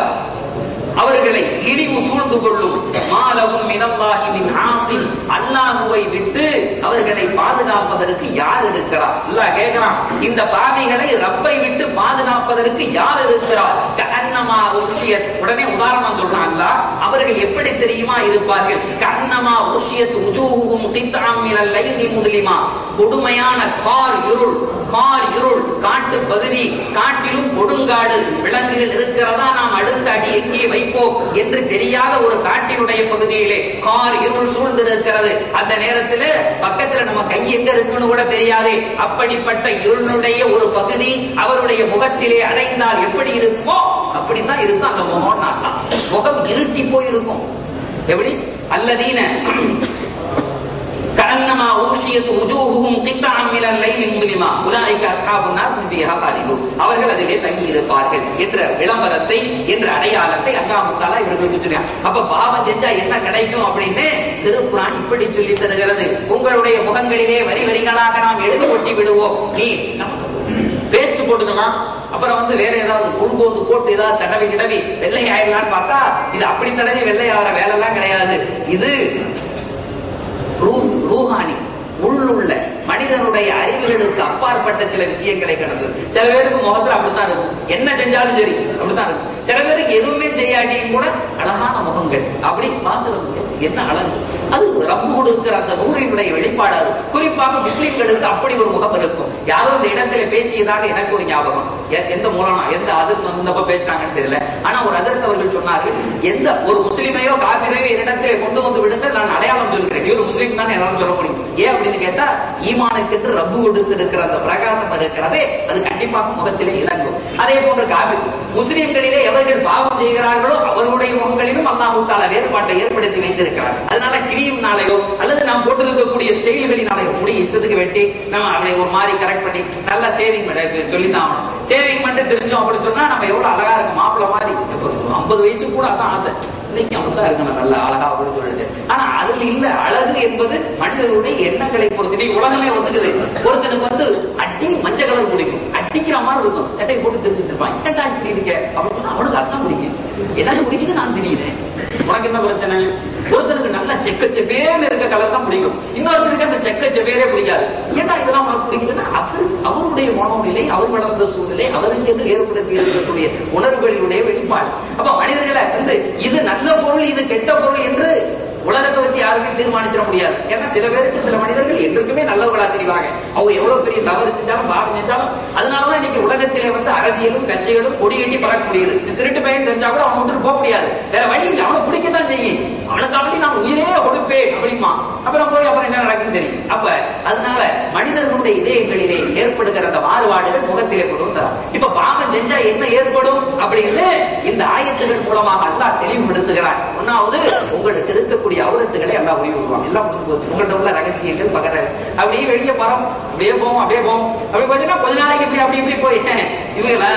S1: அவர்களை இழிவு சூழ்ந்து கொள்ளும் மாலவும் மினல்லாஹி மின் ஆசிம் அல்லாஹுவை விட்டு அவர்களை பாதுகாப்பதற்கு யார் இருக்கிறார் அல்லாஹ் கேட்கிறான் இந்த பாவிகளை ரப்பை விட்டு பாதுகாப்பதற்கு யார் இருக்கிறார் கண்ணமா உஷியத் உடனே உதாரணம் சொல்றான் அல்லாஹ் அவர்கள் எப்படி தெரியுமா இருப்பார்கள் கண்ணமா உஷியத் உஜூஹும் கித்தாம் மினல் லைலி முதுலிமா கொடுமையான கார் இருள் கார் இருள் காட்டு பகுதி காட்டிலும் கொடுங்காடு விலங்குகள் இருக்கிறதா நாம் அடுத்த அடி எங்கே வைப்போம் என்று தெரியாத ஒரு காட்டினுடைய பகுதியிலே கார் இருள் சூழ்ந்திருக்கிறது அந்த நேரத்துல பக்கத்துல நம்ம கை எங்க இருக்குன்னு கூட தெரியாது அப்படிப்பட்ட இருளுடைய ஒரு பகுதி அவருடைய முகத்திலே அடைந்தால் எப்படி இருக்குமோ அப்படித்தான் இருக்கும் அந்த முகம் நாட்டான் முகம் இருட்டி போயிருக்கும் எப்படி அல்லதீன كأنما أغشيت وجوههم قطعا من الليل مظلما أولئك أصحاب النار هم فيها خالدون அவர்கள் அதிலே தங்கி இருப்பார்கள் என்ற விளம்பரத்தை என்ற அடையாளத்தை அல்லாஹ் தஆலா இவர்களுக்கு சொல்றான் அப்ப பாவம் செஞ்சா என்ன கிடைக்கும் அப்படின்னு திருக்குறான் இப்படி சொல்லி தருகிறது உங்களுடைய முகங்களிலே வரி வரிகளாக நாம் எழுதி கொட்டி விடுவோம் நீ பேஸ்ட் போட்டுக்கலாம் அப்புறம் வந்து வேற ஏதாவது குறும்போந்து போட்டு ஏதாவது தடவி கிடவி வெள்ளை ஆயிடலாம்னு பார்த்தா இது அப்படி தடவி வெள்ளை ஆகிற வேலை எல்லாம் கிடையாது இது ரூ- ரூஹானி உள்ளுள்ள மனிதனுடைய அறிவுகளுக்கு அப்பாற்பட்ட சில விஷயங்களை கடந்து சில பேருக்கு முகத்துல அப்படித்தான் இருக்கும் என்ன செஞ்சாலும் சரி அப்படித்தான் இருக்கும் சில பேருக்கு எதுவுமே செய்யாட்டியும் கூட அழகான முகங்கள் அப்படி பார்க்கிறதுக்கு என்ன அழகு அது ரப்பு கொடுக்கிற அந்த நூறினுடைய வெளிப்பாடு அது குறிப்பாக முஸ்லிம்களுக்கு அப்படி ஒரு முகம் இருக்கும் யாரோ இந்த இடத்துல பேசியதாக எனக்கு ஒரு ஞாபகம் எ- எந்த மூலமா எந்த அசத் வந்தப்ப பேசினாங்கன்னு தெரியல ஆனா ஒரு அசரத் அவர்கள் சொன்னார்கள் எந்த ஒரு முஸ்லிமையோ காபிரையோ என்னிடத்திலே கொண்டு வந்து விடுங்க நான் அடையாளம் சொல்கிறேன் நீ ஒரு முஸ்லீம் தான் என்னால சொல்ல முடியும் ஏன் அப்படின்னு கேட்டா ஈமானுக்கென்று ரப்பு கொடுத்திருக்கிற அந்த பிரகாசம் இருக்கிறதே அது கண்டிப்பாக முகத்திலே இறங்கும் அதே போன்று காபி முஸ்லிம்களிலே எவர்கள் பாவம் செய்கிறார்களோ அவர்களுடைய முகங்களிலும் அல்லாஹ் தால வேறுபாட்டை ஏற்படுத்தி வைத்திருக்கிறார் அதனால கிரீம்னாலேயோ அல்லது நாம் போட்டிருக்கக்கூடிய ஸ்டைல்களினாலேயோ முடி இஷ்டத்துக்கு வெட்டி நம்ம அவளை ஒரு மாதிரி கரெக்ட் பண்ணி நல்லா சேவிங் சொல்லித்தான் சேவிங் பண்ணிட்டு தெரிஞ்சோம் அப்படின்னு சொன்னா நம்ம எவ்வளவு அழகா இருக்கும் மாப்பிள்ள மாதிரி ஐம்பது வயசு கூட அதான் ஆசை இன்னைக்கு அப்படித்தான் இருக்கணும் நல்ல அழகா அப்படின்னு சொல்லிட்டு ஆனா அதுல இல்ல அழகு என்பது மனிதர்களுடைய எண்ணங்களை பொறுத்து நீ உலகமே ஒத்துக்குது ஒருத்தனுக்கு வந்து அடி மஞ்சள் கலர் பிடிக்கும் அடிக்கிற மாதிரி இருக்கும் சட்டை போட்டு தெரிஞ்சுட்டு இருப்பான் ஏன்டா இப்படி இருக்க அப்படின்னு சொன்னா அவனுக்கு அதான் பிடிக்கும் எனக்கு பிடிக்குது நான் தெரியுறேன் உனக்கு என்ன பிரச்சனை ஒருத்தனுக்கு நல்ல செக்க செவேன்னு இருக்க கலர் தான் பிடிக்கும் இன்னொருத்தருக்கு அந்த செக்க செவேரே பிடிக்காது ஏன்டா இதெல்லாம் உனக்கு பிடிக்குதுன்னா அவர் அவருடைய அவருடைய மனோநிலை அவர் வளர்ந்த சூழ்நிலை அவருக்கு என்று ஏற்படுத்தி இருக்கக்கூடிய உணர்வுகளினுடைய வெளிப்பாடு அப்ப மனிதர்களை வந்து இது நல்ல பொருள் இது கெட்ட பொருள் என்று உலகத்தை வச்சு யாருமே தீர்மானிச்சிட முடியாது ஏன்னா சில பேருக்கு சில மனிதர்கள் என்றைக்குமே நல்லவர்களா தெரிவாங்க அவங்க எவ்வளவு பெரிய தவறு செஞ்சாலும் பாவம் செஞ்சாலும் அதனாலதான் இன்னைக்கு உலகத்திலே வந்து அரசியலும் கட்சிகளும் கொடி கட்டி பறக்க முடியுது இந்த திருட்டு பையன் தெரிஞ்சா கூட அவன் விட்டு போக முடியாது வேற வழி இல்லை அவனை பிடிக்கத்தான் செய்யும் அவனுக்கு அப்படி நான் உயிரே கொடுப்பேன் அப்படிமா அப்புறம் போய் அப்புறம் என்ன நடக்குன்னு தெரியும் அப்ப அதனால மனிதர்களுடைய இதயங்களிலே ஏற்படுகிற அந்த மாறுபாடுகள் முகத்திலே கொண்டு வந்தார் இப்ப பாவம் செஞ்சா என்ன ஏற்படும் அப்படின்னு இந்த ஆயத்துகள் மூலமாக அல்லாஹ் தெளிவுபடுத்துகிறார் ஒன்னாவது உங்களுக்கு இருக்கக்கூடிய அவரத்துகளை எல்லாம் உயிர் விடுவாங்க எல்லாம் முடிஞ்சு போச்சு உங்கள்ட்ட உள்ள ரகசியங்கள் பகர அப்படியே வெளியே மரம் அப்படியே போவோம் அப்படியே போவோம் அப்படி கொஞ்சம் கொஞ்ச நாளைக்கு இப்படி அப்படி இப்படி போய் இவங்களா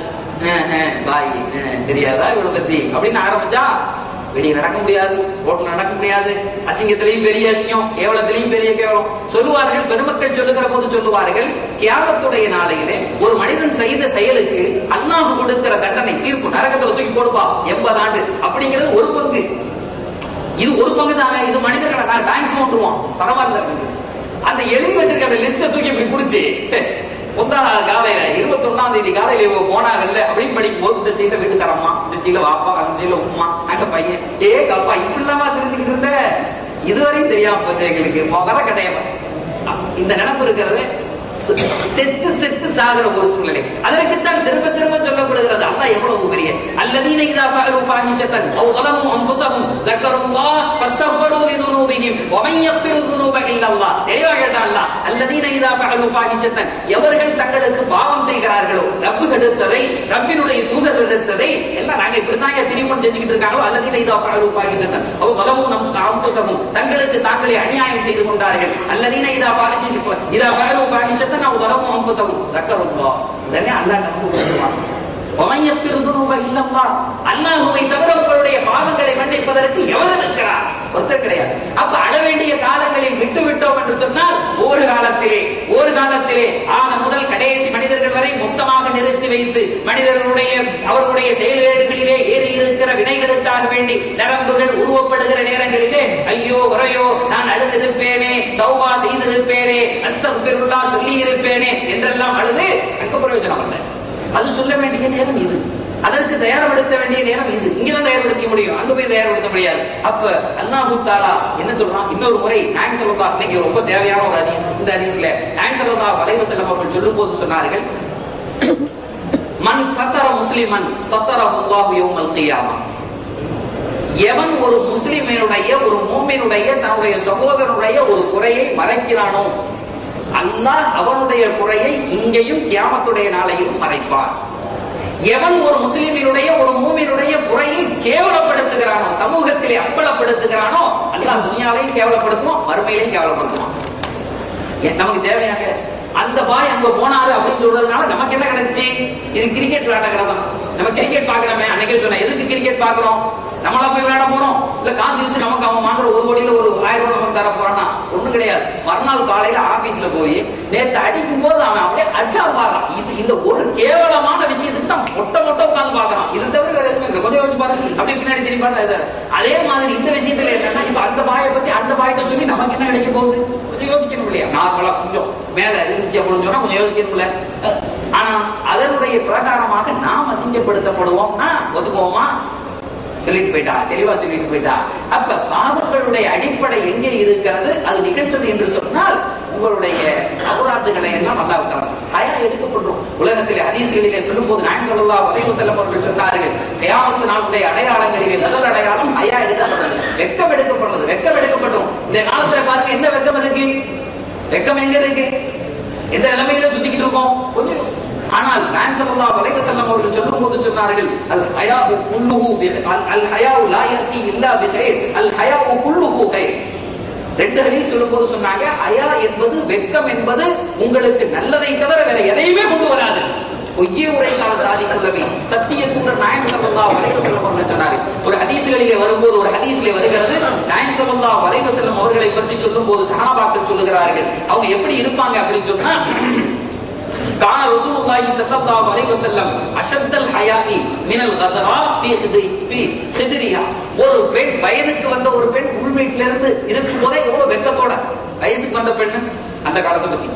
S1: பாய் தெரியாதா இவளை பத்தி அப்படின்னு ஆரம்பிச்சா வெளியே நடக்க முடியாது ரோட்ல நடக்க முடியாது அசிங்கத்திலையும் பெரிய அசிங்கம் கேவலத்திலையும் பெரிய கேவலம் சொல்லுவார்கள் பெருமக்கள் சொல்லுகிற போது சொல்லுவார்கள் தியாகத்துடைய நாளையிலே ஒரு மனிதன் செய்த செயலுக்கு அல்லாஹ் கொடுக்கிற தண்டனை தீர்ப்பு நரகத்துல தூக்கி போடுவா எண்பது ஆண்டு அப்படிங்கிறது ஒரு பங்கு இது ஒரு பங்கு தானே இது மனிதர்களை நான் டைம் கொண்டுருவோம் பரவாயில்ல அந்த எழுதி வச்சிருக்க அந்த லிஸ்ட தூக்கி இப்படி பிடிச்சி முந்தா நாள் காலையில இருபத்தி ஒண்ணாம் தேதி காலையில இவங்க போனாங்கல்ல அப்படின்னு படிக்கும் போது இந்த சீல வீட்டுக்காரம்மா இந்த சீல வாப்பா அந்த சீல உமா அங்க பையன் ஏ கப்பா இப்படி இல்லாம தெரிஞ்சுக்கிட்டு இருந்த இதுவரையும் தெரியாம போச்சு எங்களுக்கு வர கிடையாது இந்த நினப்பு இருக்கிறது செத்து செத்து சாகிற ஒரு சூழ்நிலை அதற்குத்தான் திரும்ப திரும்ப சொல்லப்படுகிறது அல்லாஹ் எவ்வளவு பெரிய அல்லதீன இதா ஃபஅலு ஃபாஹிஷத்தன் அவ் ظلموا انفسهم ذكروا الله فاستغفروا لذنوبهم ومن يغفر الذنوب الا الله தெளிவா கேட்டா அல்லாஹ் அல்லதீன இதா ஃபஅலு ஃபாஹிஷத்தன் எவர்கள் தங்களுக்கு பாவம் செய்கிறார்களோ ரப்பு தடுத்ததை ரப்பினுடைய தூதர் தடுத்ததை எல்லாம் நாங்க இப்படி தான் திருப்பம் செஞ்சுக்கிட்டு இருக்காங்களோ அல்லதீன இதா ஃபஅலு ஃபாஹிஷத்தன் அவ் ظلموا انفسهم தங்களுக்கு தாங்களே அநியாயம் செய்து கொண்டார்கள் அல்லதீன இதா ஃபாஹிஷத்தன் இதா ஃபஅலு ஃபாஹிஷத்தன் அவ் ظلموا انفسهم ذكروا الله உடனே அல்லாஹ் நமக்கு உதவுவான் அல்லாஹுவை தவிர உங்களுடைய பாவங்களை மன்னிப்பதற்கு எவர் இருக்கிறார் ஒருத்தர் கிடையாது அப்ப அழ வேண்டிய காலங்களில் விட்டு விட்டோம் என்று சொன்னால் ஒரு காலத்திலே ஒரு காலத்திலே ஆன முதல் கடைசி மனிதர்கள் வரை மொத்தமாக நிறுத்தி வைத்து மனிதர்களுடைய அவர்களுடைய செயல்களிலே ஏறி இருக்கிற வினைகளுக்காக வேண்டி நரம்புகள் உருவப்படுகிற நேரங்களிலே ஐயோ வரையோ நான் அழுதிருப்பேனே தௌபா செய்திருப்பேனே அஸ்தபிருல்லா சொல்லி இருப்பேனே என்றெல்லாம் அழுது அங்க பிரயோஜனம் இல்லை அது சொல்ல வேண்டிய நேரம் இது அதற்கு தயார்படுத்த வேண்டிய நேரம் இது இங்கதான் தயார்படுத்த முடியும் அங்க போய் தயார்படுத்த முடியாது அப்ப அல்லாஹு தாலா என்ன சொல்றான் இன்னொரு முறை நாயம் சொல்லா இன்னைக்கு ரொம்ப தேவையான ஒரு ஹதீஸ் இந்த ஹதீஸ்ல நாயம் சொல்லா வளைவு செல்லம் அவர்கள் சொல்லும் போது சொன்னார்கள் மன் சத்தர முஸ்லிமன் சத்தர அல்லாஹு யௌமல் கியாமா எவன் ஒரு முஸ்லிமினுடைய ஒரு மூமினுடைய தன்னுடைய சகோதரனுடைய ஒரு குறையை மறைக்கிறானோ அல்லாஹ் அவனுடைய குறையை இங்கேயும் கியாமத்துடைய நாளையிலும் மறைப்பார் எவன் ஒரு முஸ்லிமினுடைய ஒரு மூமினுடைய குறையை கேவலப்படுத்துகிறானோ சமூகத்திலே அம்பலப்படுத்துகிறானோ அல்லாஹ் துணியாலையும் கேவலப்படுத்துவான் மறுமையிலையும் கேவலப்படுத்துவான் நமக்கு தேவையாக அந்த பாய் அங்க போனாரு அப்படின்னு சொல்றதுனால நமக்கு என்ன கிடைச்சு இது கிரிக்கெட் விளையாடுறதான் நம்ம கிரிக்கெட் பாக்குறோமே அன்னைக்கே சொன்னேன் எதுக்கு கிரிக்கெட் பாக்குறோம் நம்மளா போய் விளையாட போறோம் இல்ல காசு வச்சு நமக்கு அவன் வாங்குற ஒரு கோடியில ஒரு ஆயிரம் ரூபாய் நமக்கு தர போறானா ஒண்ணும் கிடையாது மறுநாள் காலையில ஆபீஸ்ல போய் நேற்று அடிக்கும் போது அவன் அப்படியே அச்சா பாடுறான் இது இந்த ஒரு கேவலமான விஷயத்துக்கு தான் மொட்டை மொட்டை உட்கார்ந்து பாக்குறான் இது தவிர வேற எதுவுமே இல்லை கொஞ்சம் யோசிச்சு பாருங்க அப்படியே பின்னாடி திரும்பி பார்த்தா அதே மாதிரி இந்த விஷயத்துல என்னன்னா இப்ப அந்த பாயை பத்தி அந்த பாயிட்ட சொல்லி நமக்கு என்ன கிடைக்க போகுது கொஞ்சம் யோசிக்கணும் இல்லையா நார்மலா கொஞ்சம் மேல இருந்துச்சு அப்படின்னு சொன்னா கொஞ்சம் யோசிக்கணும்ல ஆனா அதனுடைய பிரகாரமாக நாம் அசிங்கப்படுத்தப்படுவோம்னா ஒத்துக்குவோமா சொல்லிட்டு போயிட்டா தெளிவா சொல்லிட்டு போயிட்டா அப்ப பாவங்களுடைய அடிப்படை எங்கே இருக்கிறது அது நிகழ்ந்தது என்று சொன்னால் உங்களுடைய அபராத்துகளை எல்லாம் நல்லா விட்டாங்க ஹயா எடுக்கப்படும் உலகத்திலே ஹதீசுகளிலே சொல்லும் போது நான் சொல்லலாம் வரைவு செல்லப்பவர்கள் சொன்னார்கள் கயாமத்து நாளுடைய அடையாளங்களிலே முதல் அடையாளம் ஹயா எடுக்கப்படுறது வெக்கம் எடுக்கப்படுறது வெக்கம் எடுக்கப்படும் இந்த காலத்துல பாருங்க என்ன வெக்கம் இருக்கு வெக்கம் எங்க இருக்கு எந்த நிலைமையில சுத்திக்கிட்டு இருக்கோம் கொஞ்சம் ஆனால் நான் ஸல்லல்லாஹு அலைஹி வஸல்லம் அவர்கள் சொல்லும்போது சொன்னார்கள் அல் ஹயாஉ குல்லுஹு அல் ஹயாஉ லா யத்தி இல்லா பிகைர் அல் ஹயாஉ குல்லுஹு கைர் ரெண்டு ஹதீஸ் சொல்லும்போது சொன்னாங்க ஹயா என்பது வெட்கம் என்பது உங்களுக்கு நல்லதை தவிர வேற எதையுமே கொண்டு வராது பொய்யே உரைத்தால் சாதிக்குள்ளவே சத்திய தூதர் நாயன் ஸல்லல்லாஹு அலைஹி வஸல்லம் அவர்கள் சொன்னாரு ஒரு ஹதீஸ்களிலே வரும்போது ஒரு ஹதீஸ்ல வருகிறது நாயன் ஸல்லல்லாஹு அலைஹி வஸல்லம் அவர்களை பற்றி சொல்லும்போது சஹாபாக்கள் சொல்லுகிறார்கள் அவங்க எப்படி இருப்பாங்க அப்படின்னு சொன்னா كان رسول الله صلى الله عليه وسلم اشد الحياء من الغدراء في خدري في خدرها ஒரு பெண் வயதுக்கு வந்த ஒரு பெண் உள் வீட்டில இருந்து இருக்கும் போதே எவ்வளவு வெக்கத்தோட வயதுக்கு வந்த பெண்ணு அந்த காலத்தை பத்தி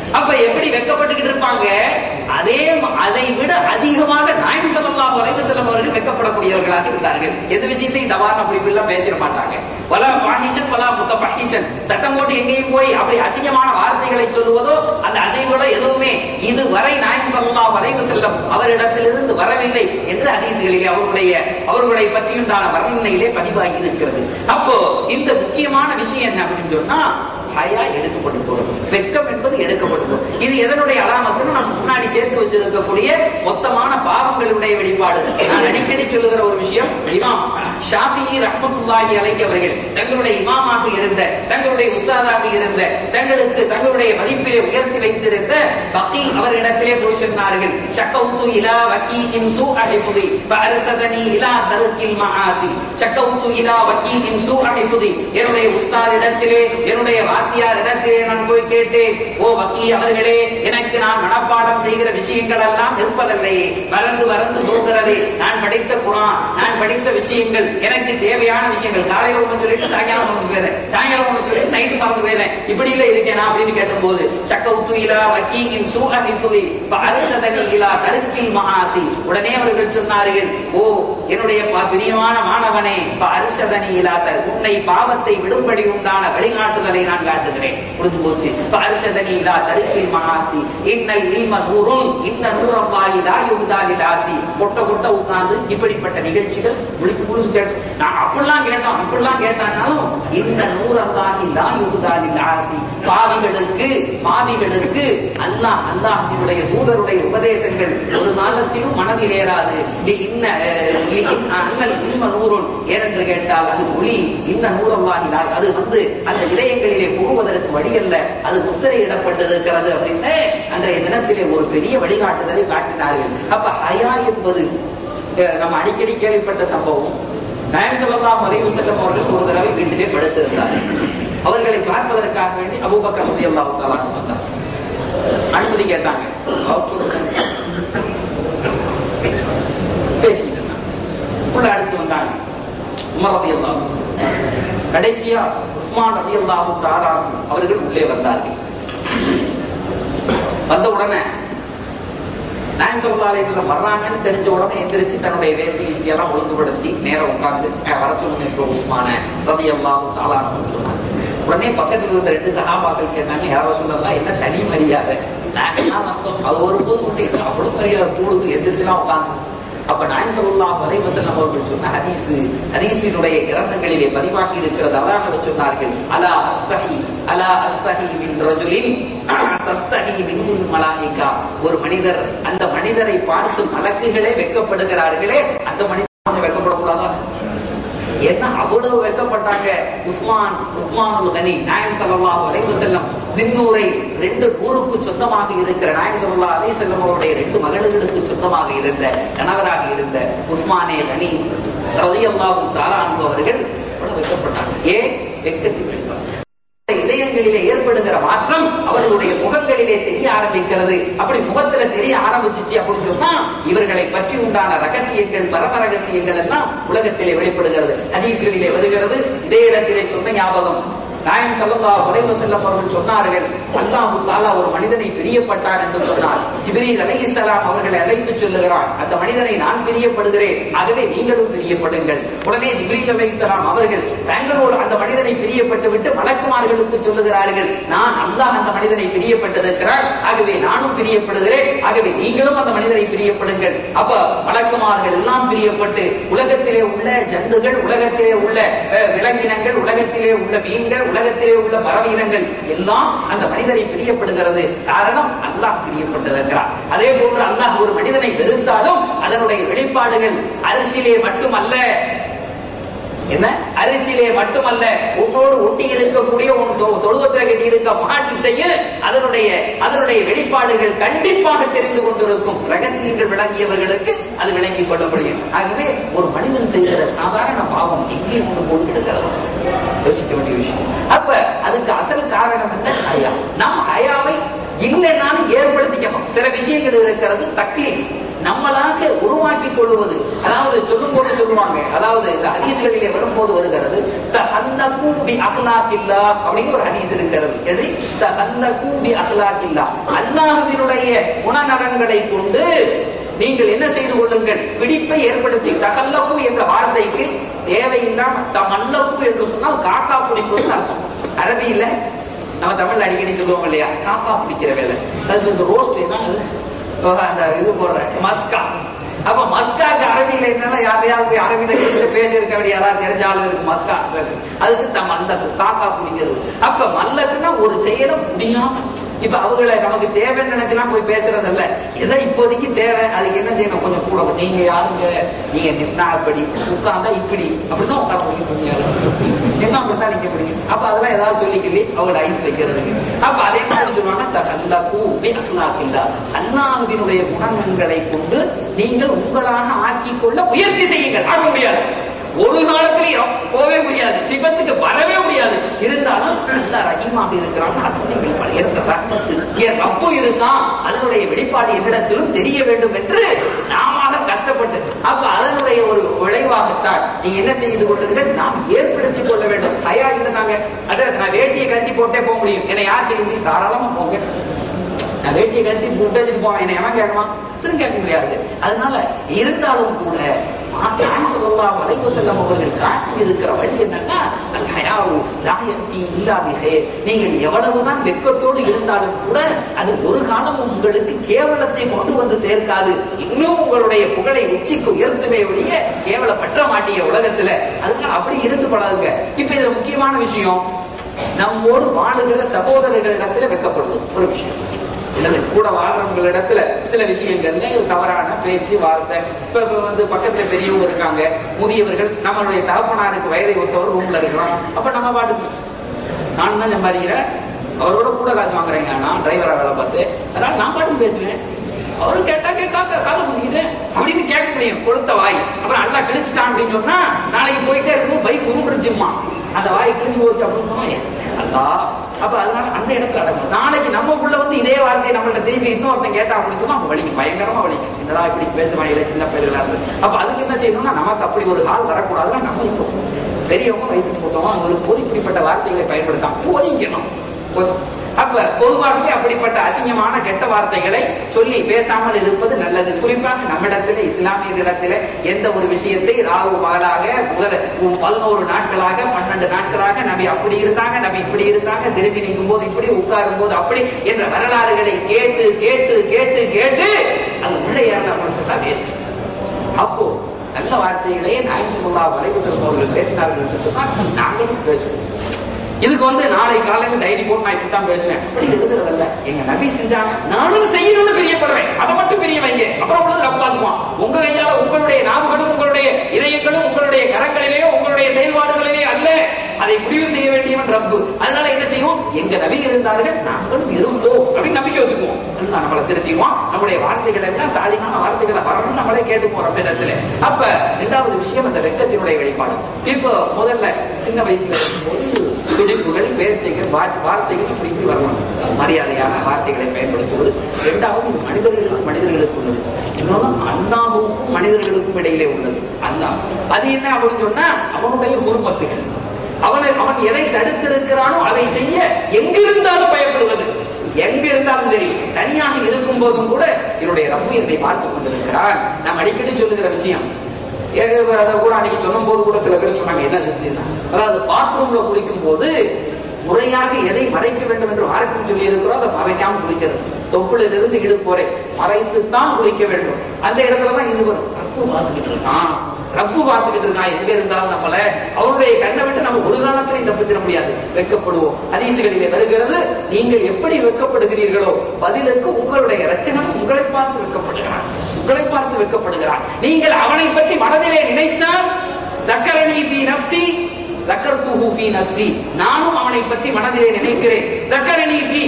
S1: அப்ப எப்படி வெக்கப்பட்டுக்கிட்டு இருப்பாங்க அதே ம- அதை விட அதிகமாக நாயம் ஸல்லல்லாஹு அலைஹி வஸல்லம் அவர்கள் வெக்கப்படக்கூடியவர்களாக இருந்தார்கள் எந்த விஷயத்தையும் தவான் அப்படி இப்படி எல்லாம் பேசிட மாட்டாங்க வலா ஃபாஹிஷன் வலா முத்தஃபஹிஷன் சட்டம் போட்டு எங்கேயும் போய் அப்படி அசிங்கமான வார்த்தைகளை சொல்லுவதோ அந்த அசைவுகளோ எதுவுமே இதுவரை நாயம் ஸல்லல்லாஹு அலைஹி வஸல்லம் அவரிடத்திலிருந்து வரவில்லை என்று ஹதீஸ்களிலே அவர்களுடைய அவர்களை பற்றியுண்டான வர்ணனையிலே பதிவாகி இருக்கிறது அப்போ இந்த முக்கியமான விஷயம் என்ன அப்படின்னு சொன்னா ஹயா எடுக்கப்பட்டு போகும் வெக்கம் என்பது எடுக்கப்பட்டு போகும் இது எதனுடைய அலாமத்துன்னு நம்ம முன்னாடி சேர்த்து வச்சிருக்கக்கூடிய மொத்தமான பாவங்களுடைய வெளிப்பாடு நான் அடிக்கடி சொல்லுகிற ஒரு விஷயம் இமாம் ஷாஃபியி ரஹ்மத்துல்லாஹி அலைஹி அவர்கள் தங்களுடைய இமாமாக இருந்த தங்களுடைய உஸ்தாதாக இருந்த தங்களுக்கு தங்களுடைய மதிப்பிலே உயர்த்தி வைத்திருந்த பக்கி அவரிடத்திலே போய் சொன்னார்கள் ஷக்கவுத்து இலா வக்கி இன் சூ அஹிஃபுதி ஃபஅர்சதனி இலா தருக்கில் மஆசி ஷக்கவுத்து இலா வக்கி இன் சூ அஹிஃபுதி என்னுடைய உஸ்தாதிடத்திலே என்னுடைய வாத்தியார் இடத்திலே நான் போய் கேட்டேன் ஓ வக்கி அவர்களே எனக்கு நான் மனப்பாடம் செய்கிற விஷயங்கள் எல்லாம் நிற்பதில்லை மறந்து மறந்து போகிறது நான் படித்த குரான் நான் படித்த விஷயங்கள் எனக்கு தேவையான விஷயங்கள் காலையில ஒன்று சொல்லிட்டு சாயங்காலம் ஒன்று போயிடுறேன் சாயங்காலம் ஒன்று சொல்லிட்டு நைட்டு மறந்து போயிடுறேன் இப்படி இல்ல இருக்கேனா அப்படின்னு கேட்டபோது சக்க உத்துயிலா வக்கி இன் சூஹ நிப்புதி அரிசதனி இலா கருக்கில் மகாசி உடனே அவர்கள் சொன்னார்கள் ஓ என்னுடைய பா- பிரியமான மாணவனே அரிசதனி இலா தர் உன்னை பாவத்தை விடும்படி உண்டான வழிகாட்டுதலை நான் காட்டுகிறேன் முடிஞ்சு போச்சு அரிசதனி இலா தருக்கில் மகாசி இன்னல் இல்ம நூறும் இன்ன நூறம்பாகி லா யுகுதாலில் ஆசி கொட்ட கொட்ட உட்கார்ந்து இப்படிப்பட்ட நிகழ்ச்சிகள் முழிச்சு முழிச்சு கேட்டோம் நான் அப்படிலாம் கேட்டோம் இப்படிலாம் கேட்டானாலும் இந்த நூறம்பாகி லா யுகுதாலில் ஆசி பாவிகளுக்கு பாவிகளுக்கு அல்லாஹ் அல்லாஹ்வினுடைய தூதருடைய உபதேசங்கள் ஒரு காலத்திலும் மனதில் ஏறாது லி இன்ன அஹ், லி இன் அன்னல் இல்ம நூறுன் ஏனென்று கேட்டால் அது ஒளி இன்ன நூறம்பாகினால் அது வந்து அந்த இதயங்களிலே புகுவதற்கு வழி அல்ல அது முத்திரையிடப்பட்டிருக்கிறது அப்படின்னு அன்றைய தினத்திலே ஒரு பெரிய வழிகாட்டுதலை காட்டினார்கள் அப்ப ஹயா என்பது அஹ், நம்ம அடிக்கடி கேள்விப்பட்ட சம்பவம் நாயம் சொல்லலாம் மலைவு செல்லம் அவர்கள் ஒரு தடவை வீட்டிலே படுத்திருந்தார்கள் அவர்களை பார்ப்பதற்காக வேண்டி அபூபக்கர் ரலியல்லாஹு தஆலா அன்ஹு வந்தார் அனுமதி கேட்டாங்க அவர் சொல்றாங்க. பேசிட்டு இருந்தாங்க உள்ள அடுத்து வந்தாங்க உமர் ரலியல்லாஹு கடைசியா உஸ்மான் ரலியல்லாஹு தஆலா அன்ஹு அவர்கள் உள்ளே வந்தார்கள் வந்த உடனே நாயம் சல்லா அலிஸ்லாம் வர்றாங்கன்னு தெரிஞ்ச உடனே எந்திரிச்சு தன்னுடைய வேஷ்டி கிஷ்டி எல்லாம் ஒழுங்குபடுத்தி நேரம் உட்கார்ந்து "அஹ், வர சொல்லுங்க இப்போ உஸ்மான ரதி அல்லாஹு தாலான்னு சொன்னாங்க உடனே பக்கத்துல இருந்த ரெண்டு சகாபாக்கள் கேட்டாங்க யாரோ சொல்லலாம் என்ன தனி மரியாதை நாங்க என்ன வந்தோம் அது ஒரு போது மட்டும் அவ்வளவு மரியாதை கூடுது எந்திரிச்சுலாம் உட்கார்ந்து அப்ப நாயம் சல்லாஹ் அலைவசல்லம் அவர்கள் சொன்ன ஹதீஸ் ஹதீஸினுடைய கிரந்தங்களிலே பதிவாகி இருக்கிறது அழகாக சொன்னார்கள் அலா அஸ்தஹி அலா அஸ்தஹி மின் ரஜுலின் தஸ்தஹி மின்ஹுல் மலாயிகா ஒரு மனிதர் அந்த மனிதரை பார்த்து மலக்குகளே வெட்கப்படுகிறார்களே அந்த மனிதர் கொஞ்சம் வெட்கப்படக்கூடாதா என்ன அவ்வளவு வெட்கப்பட்டாங்க உஸ்மான் உஸ்மானுல் கனி நாயம் ஸல்லல்லாஹு அலைஹி வஸல்லம் தின்னூரை ரெண்டு ஊருக்கு சொந்தமாக இருக்கிற நாயம் ஸல்லல்லாஹு அலைஹி வஸல்லம் அவருடைய ரெண்டு மகளுக்கு சொந்தமாக இருந்த கணவராக இருந்த உஸ்மானே கனி ரலியல்லாஹு தஆலா அன்ஹு அவர்கள் அவ்வளவு வெட்கப்பட்டாங்க ஏன் வெட்கத்தின் வெளிப்பாடு இதயங்களிலே ஏற்படுகிற மாற்றம் அவர்களுடைய முகங்களிலே தெரிய ஆரம்பிக்கிறது அப்படி முகத்துல தெரிய ஆரம்பிச்சிச்சு அப்படின்னு சொன்னா இவர்களை பற்றி உண்டான ரகசியங்கள் பரம ரகசியங்கள் எல்லாம் உலகத்திலே வெளிப்படுகிறது ஹதீஸ்களிலே வருகிறது இதே இடத்திலே சொன்ன ஞாபகம் நாயம் ஸல்லல்லாஹு அலைஹி வஸல்லம் அவர்கள் சொன்னார்கள் அல்லாஹ் தஆலா ஒரு மனிதனை பிரியப்பட்டார் என்று சொன்னார் ஜிப்ரீல் அலைஹிஸ்ஸலாம் அவர்களை அழைத்து சொல்லுகிறார் அந்த மனிதனை நான் பிரியப்படுகிறேன் ஆகவே நீங்களும் பிரியப்படுங்கள் உடனே ஜிப்ரீல் அலைஹிஸ்ஸலாம் அவர்கள் தாங்களோடு அந்த மனிதனை பிரியப்பட்டு விட்டு மலக்குமார்களுக்கு சொல்லுகிறார்கள் நான் அல்லாஹ் அந்த மனிதனை பிரியப்பட்டிருக்கிறார் ஆகவே நானும் பிரியப்படுகிறேன் ஆகவே நீங்களும் அந்த மனிதனை பிரியப்படுங்கள் அப்ப மலக்குமார்கள் எல்லாம் பிரியப்பட்டு உலகத்திலே உள்ள ஜந்துகள் உலகத்திலே உள்ள அஹ், விலங்கினங்கள் உலகத்திலே உள்ள மீன்கள் உலகத்திலே உள்ள பறவையினங்கள் எல்லாம் அந்த மனிதரை பிரியப்படுகிறது காரணம் அல்லாஹ் பிரியப்பட்டிருக்கிறார் அதே போன்று அல்லாஹ் ஒரு மனிதனை வெறுத்தாலும் அதனுடைய வெளிப்பாடுகள் அரிசியிலே மட்டுமல்ல என்ன அரிசியிலே மட்டுமல்ல உன்னோடு ஒட்டி இருக்கக்கூடிய உன் தொ- தொழுவத்தில் கட்டி இருக்க மாட்டிட்டையும் அதனுடைய அதனுடைய வெளிப்பாடுகள் கண்டிப்பாக தெரிந்து கொண்டிருக்கும் ரகசியங்கள் விளங்கியவர்களுக்கு அது விளங்கிக் கொள்ள முடியும் ஆகவே ஒரு மனிதன் செய்கிற சாதாரண பாவம் எங்கே கொண்டு போய் எடுக்கிறது யோசிக்க வேண்டிய விஷயம் அப்ப அதுக்கு அசல் காரணம் என்ன ஹயா நாம் ஹயாவை இல்லைன்னாலும் ஏற்படுத்திக்கணும் சில விஷயங்கள் இருக்கிறது தக்லீஃப் நம்மளாக உருவாக்கி கொள்வது அதாவது சொல்லும் போது சொல்லுவாங்க அதாவது இந்த ஹதீஸ்களிலே வரும்போது வருகிறது தஹன்னகு பி அஹ்லாக்கில்லா அப்படிங்கிற ஒரு ஹதீஸ் இருக்கிறது எது தஹன்னகு பி அஹ்லாக்கில்லா அல்லாஹ்வினுடைய குணநலன்களை கொண்டு நீங்கள் என்ன செய்து கொள்ளுங்கள் பிடிப்பை ஏற்படுத்தி தகல்லகு என்ற வார்த்தைக்கு தேவையில்லாம தமல்லகு என்று சொன்னால் காக்கா பிடிப்பதுன்னு அர்த்தம் அரபியில நம்ம தமிழ்ல அடிக்கடி சொல்லுவோம் இல்லையா காக்கா பிடிக்கிற வேலை அதுக்கு இந்த ரோஸ்ட் என்ன அது? ஓ, அந்த இது போடுற மஸ்கா அப்ப மஸ்காக்கு அரபியில என்னன்னா யாரையாவது போய் அரபியில கேட்டு பேசியிருக்க வேண்டிய யாராவது தெரிஞ்ச ஆளு இருக்கு மஸ்கா அதுக்கு தான் மல்லக்கு காக்கா பிடிக்கிறது அப்ப மல்லக்குன்னா ஒரு செயலை முடியாம இப்ப அவங்களை நமக்கு தேவைன்னு நினைச்சுலாம் போய் பேசுறது இல்ல எதை இப்போதைக்கு தேவை அதுக்கு என்ன செய்யணும் கொஞ்சம் கூட நீங்க யாருங்க நீங்க நின்னா அப்படி உட்கார்ந்தா இப்படி அப்படிதான் உட்கார முடியும் என்ன அப்படித்தான் நிக்க முடியும் அப்ப அதெல்லாம் ஏதாவது சொல்லிக்கலி அவங்கள ஐஸ் வைக்கிறதுக்கு அப்ப அதே மாதிரி சொல்லுவாங்க தகல்லகு பி அஹ்லாக்கில்லா அல்லாஹ்வினுடைய குணங்களை கொண்டு நீங்கள் உங்களாக ஆக்கிக் கொள்ள முயற்சி செய்யுங்கள் ஆக முடியாது ஒரு காலத்திலையும் போவே முடியாது சிபத்துக்கு வரவே முடியாது இருந்தாலும் நல்ல ரஹீமாக இருக்கிறாங்க அதனுடைய வெளிப்பாடு எனக்கு ரஹ்மத்து என் ரப்பு இருக்கான் அதனுடைய வெளிப்பாடு என்னிடத்திலும் தெரிய வேண்டும் என்று நாம கஷ்டப்பட்டு அப்ப அதனுடைய ஒரு விளைவாகத்தான் நீ என்ன செய்து கொள்ளுங்கள் நாம் ஏற்படுத்திக் கொள்ள வேண்டும் ஹயா இல்லை நாங்க அதை நான் வேட்டியை கட்டி போட்டே போக முடியும் என்னை யார் செய்ய முடியும் தாராளமா போங்க நான் வேட்டியை கட்டி போட்டு வச்சுட்டு போவேன் என்னை எவன் கேட்கலாம் திரும்ப கேட்க முடியாது அதனால இருந்தாலும் கூட மாற்றம் சொல்லலாம் வளைவு செல்லம் அவர்கள் காட்டி இருக்கிற வழி என்னன்னா ஹயாவு ராயத்தி இல்லாமிகே நீங்கள் எவ்வளவுதான் வெட்கத்தோடு இருந்தாலும் கூட அது ஒரு காலம் உங்களுக்கு கேவலத்தை கொண்டு வந்து சேர்க்காது இன்னும் உங்களுடைய புகழை உச்சிக்கு உயர்த்துமே ஒழிய கேவலப்பற்ற மாட்டிய உலகத்துல அதனால அப்படி இருந்து பழகுங்க இப்ப இதுல முக்கியமான விஷயம் நம்மோடு வாழுகிற சகோதரர்களிடத்துல வெக்கப்படுது ஒரு விஷயம் இல்லது கூட வாழ்றவங்களிடத்துல சில விஷயங்கள்ல தவறான பேச்சு வார்த்தை இப்ப இப்ப வந்து பக்கத்துல பெரியவங்க இருக்காங்க முதியவர்கள் நம்மளுடைய தகப்பனாருக்கு வயதை ஒத்தவர் ரூம்ல இருக்கிறோம் அப்ப நம்ம பாட்டுக்கு நான் தான் சம்பாதிக்கிறேன் அவரோட கூட காசு வாங்குறேங்க நான் டிரைவரா வேலை பார்த்து அதனால நான் பாட்டுக்கு பேசுவேன் அவரும் கேட்டா கேட்காக்க காதை குதிக்குது அப்படின்னு கேட்க முடியும் கொடுத்த வாய் அப்புறம் அல்லா கிழிச்சிட்டான் அப்படின்னு சொன்னா நாளைக்கு போயிட்டே இருக்கும்போது பைக் உருப்பிடிச்சுமா அந்த வாய் கிழிஞ்சு போச்சு அப்படின்னு சொன்னா அல்லா அப்ப அதனால அந்த இடத்துல அடங்கும் நாளைக்கு நமக்குள்ள வந்து இதே வார்த்தையை நம்மள்ட்ட திருப்பி இன்னொருத்தன் கேட்டா அப்படின்னு சொன்னா அப்ப வலிக்கும் பயங்கரமா வலிக்கும் சின்னதா இப்படி பேசுவாங்க சின்ன பயிர்களா இருந்து அப்ப அதுக்கு என்ன செய்யணும்னா நமக்கு அப்படி ஒரு கால் வரக்கூடாதுன்னா நம்ம இப்போ பெரியவங்க வயசுக்கு போட்டவங்க அவங்களுக்கு பொதுப்படிப்பட்ட வார்த்தைகளை பயன்படுத்தாம ஒதுங்கிக்கணும் பொது- அப்ப பொதுவாகவே அப்படிப்பட்ட அசிங்கமான கெட்ட வார்த்தைகளை சொல்லி பேசாமல் இருப்பது நல்லது குறிப்பாக நம்மிடத்திலே இஸ்லாமியர்களிடத்திலே எந்த ஒரு விஷயத்தை ராகு பகலாக முதல் பதினோரு நாட்களாக பன்னெண்டு நாட்களாக நபி அப்படி இருந்தாங்க நபி இப்படி இருந்தாங்க திரும்பி நிற்கும் போது இப்படி உட்காரும் போது அப்படி என்ற வரலாறுகளை கேட்டு கேட்டு கேட்டு கேட்டு அது உள்ள ஏறலாம் சொன்னா வேஸ்ட் அப்போ நல்ல வார்த்தைகளையே நாயன்சுல்லா வரைவு செல்பவர்கள் பேசினார்கள் என்று சொன்னால் நாங்களும் பேசுவோம் இதுக்கு வந்து நாளை காலையில டைரி போட்டு நான் இப்படித்தான் பேசுவேன் அப்படி எழுதுறதல்ல எங்க நபி செஞ்சாங்க நானும் செய்யணும்னு பிரியப்படுறேன் அதை மட்டும் பிரிய வைங்க அப்புறம் உள்ளது ரப்பு பார்த்துக்குவான் உங்க கையால உங்களுடைய நாவுகளும் உங்களுடைய இதயங்களும் உங்களுடைய கரங்களிலே உங்களுடைய செயல்பாடுகளிலே அல்ல அதை முடிவு செய்ய வேண்டியவன் ரப்பு அதனால என்ன செய்வோம் எங்க நபி இருந்தார்கள் நாங்களும் இருந்தோம் அப்படின்னு நம்பிக்கை வச்சுக்குவோம் அல்லாஹ் நம்மளை திருத்திடுவான் நம்முடைய வார்த்தைகளை எல்லாம் சாலிமான வார்த்தைகளை வரணும் நம்மளே கேட்டுக்குவோம் ரப்ப இடத்துல அப்ப இரண்டாவது விஷயம் அந்த வெட்கத்தினுடைய வெளிப்பாடு இப்போ முதல்ல சின்ன வயசுல இருக்கும்போது துடிப்புகள் பேர்ச்சைகள் வார்த்தை- வார்த்தைகள் இப்படி இப்படி வரணும் மரியாதையான வார்த்தைகளை பயன்படுத்துவது இரண்டாவது இது மனிதர்களுக்கு மனிதர்களுக்கு உள்ளது இன்னொன்று அல்லாஹுக்கும் மனிதர்களுக்கும் இடையிலே உள்ளது அல்லாஹ் அது என்ன அப்படின்னு சொன்னா அவனுடைய குடும்பத்துகள் அவனை அவன் எதை தடுத்திருக்கிறானோ அதை செய்ய எங்கிருந்தாலும் பயப்படுவது எங்க இருந்தாலும் சரி தனியாக இருக்கும் போதும் கூட என்னுடைய ரப்பு என்னை பார்த்து கொண்டிருக்கிறான் நாம் அடிக்கடி சொல்லுகிற விஷயம் ஏக- அதை கூட அன்னைக்கு சொல்லும் போது கூட சில பேர் சொன்னாங்க என்ன செஞ்சீங்கன்னா அதாவது பாத்ரூம்ல குளிக்கும் போது முறையாக எதை மறைக்க வேண்டும் என்று மார்க்கம் சொல்லி இருக்கிறோம் அதை மறைக்காம குளிக்கிறது தொப்புளில் இருந்து இடுப்பு வரை மறைத்து தான் குளிக்க வேண்டும் அந்த இடத்துல தான் இது வரும் ரப்பு பார்த்துக்கிட்டு இருக்கான் ரப்பு பார்த்துக்கிட்டு இருக்கான் எங்க இருந்தாலும் நம்மள அவனுடைய கண்ணை விட்டு நம்ம ஒரு காலத்திலையும் தப்பிச்சிட முடியாது வெட்கப்படுவோம் அதிசுகளிலே வருகிறது நீங்கள் எப்படி வெட்கப்படுகிறீர்களோ பதிலுக்கு உங்களுடைய ரச்சகன் உங்களை பார்த்து வெட்கப்படுகிறான் உங்களை பார்த்து வெட்கப்படுகிறான் நீங்கள் அவனை பற்றி மனதிலே நினைத்தால் தக்கரணி பி நப்சி தக்கர்த்துஹு ஃபீ நப்சி நானும் அவனை பற்றி மனதிலே நினைக்கிறேன் தக்கரணி பி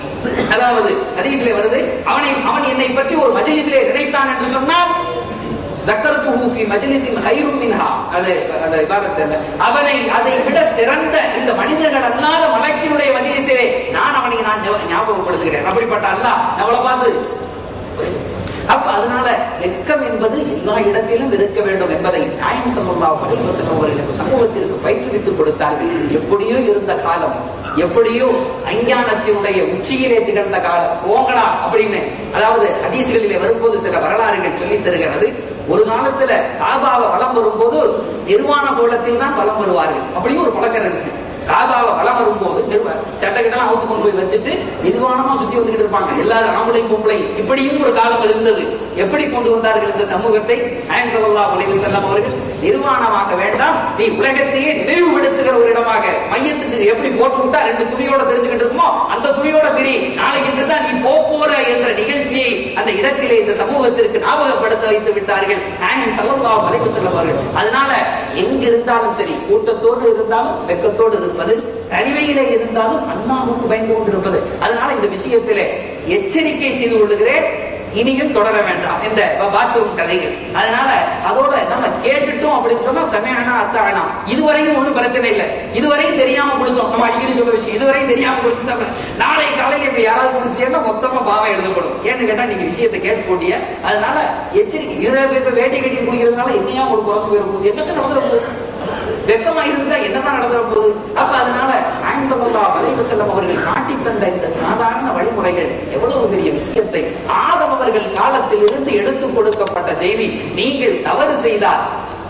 S1: அதாவது ஹதீஸ்ல வருது அவனை அவன் என்னை பற்றி ஒரு மஜ்லிஸிலே நினைத்தான் என்று சொன்னால் தக்கர்த்துஹு ஃபீ மஜ்லிஸின் கைரும் மின்ஹா அது அது இபாரத் அல்ல அவனை அதை விட சிறந்த இந்த மனிதர்கள் அல்லாத மலக்கினுடைய மஜ்லிஸிலே நான் அவனை நான் ஞா- ஞாபகப்படுத்துகிறேன் அப்படிப்பட்ட அல்லாஹ் நம்மளை பார்த்து அப்ப அதனால வெட்கம் என்பது எல்லா இடத்திலும் இருக்க வேண்டும் என்பதை நாயம் சம்பந்தா படைவசன் அவர்களுக்கு சமூகத்திற்கு பயிற்றுவித்துக் கொடுத்தார்கள் எப்படியோ இருந்த காலம் எப்படியோ அஞ்ஞானத்தினுடைய உச்சியிலே திகழ்ந்த காலம் போங்கடா அப்படின்னு அதாவது ஹதீசுகளிலே வரும்போது சில வரலாறுகள் சொல்லித் தருகிறது ஒரு காலத்துல காபாவை வலம் வரும்போது நிர்வாண கோலத்தில் தான் வலம் வருவார்கள் அப்படியும் ஒரு பழக்கம் இருந்துச்சு காபாவை வலம் வரும்போது நிர்வ சட்டக்கிட்டலாம் அவுத்து கொண்டு போய் வச்சுட்டு நிர்வாணமா சுத்தி வந்துகிட்டு இருப்பாங்க எல்லாரும் ஆம்பளையும் பொம்பளையும் இப்படியும் ஒரு காலம் இருந்தது எப்படி கொண்டு வந்தார்கள் இந்த சமூகத்தை நாயம் ஸல்லல்லாஹு அலைஹி வஸல்லம் அவர்கள் நிர்வாணமாக வேண்டாம் நீ உலகத்தையே நினைவுபடுத்துகிற ஒரு இடமாக மையத்துக்கு எப்படி போட்டு விட்டா ரெண்டு துணியோட தெரிஞ்சுக்கிட்டு இருக்குமோ அந்த துணியோட திரி நாளைக்கு தான் நீ போ போற என்ற நிகழ்ச்சியை அந்த இடத்திலே இந்த சமூகத்திற்கு ஞாபகப்படுத்த வைத்து விட்டார்கள் நாயம் ஸல்லல்லாஹு அலைஹி வஸல்லம் அவர்கள் அதனால எங்க இருந்தாலும் சரி கூட்டத்தோடு இருந்தாலும் வெக்கத்தோடு இருப்பது தனிமையிலே இருந்தாலும் அண்ணாவுக்கு பயந்து கொண்டிருப்பது அதனால இந்த விஷயத்திலே எச்சரிக்கை செய்து கொள்ளுகிறேன் இனியும் தொடர வேண்டாம் இந்த பாத்ரூம் கதைகள் அதனால அதோட நம்ம கேட்டுட்டோம் அப்படின்னு சொன்னா சமயனா அத்தானா இதுவரையும் ஒண்ணும் பிரச்சனை இல்லை இதுவரையும் தெரியாம குளிச்சோம் நம்ம அடிக்கடி சொல்ற விஷயம் இதுவரையும் தெரியாம குளிச்சு நாளை காலையில இப்படி யாராவது குளிச்சேன்னா மொத்தமா பாவம் எழுதப்படும் ஏன்னு கேட்டா நீங்க விஷயத்தை கேட்டு போட்டிய அதனால எச்சரிக்கை இதுல இப்ப வேட்டை கட்டி குடிக்கிறதுனால என்னையா உங்களுக்கு குழம்பு போயிட போகுது என்னத்தை நடந்துட போகுது வெக்கமா இருந்தா என்னதான் நடந்துட போகுது அப்ப அதனால நாயம் சல்லா அலைஹி செல்லம் அவர்கள் காட்டி தந்த இந்த சாதாரண வழிமுறைகள் எவ்வளவு பெரிய விஷயத்தை ஆதம் அவர்கள் காலத்தில் இருந்து எடுத்துக் கொடுக்கப்பட்ட செய்தி நீங்கள் தவறு செய்தால்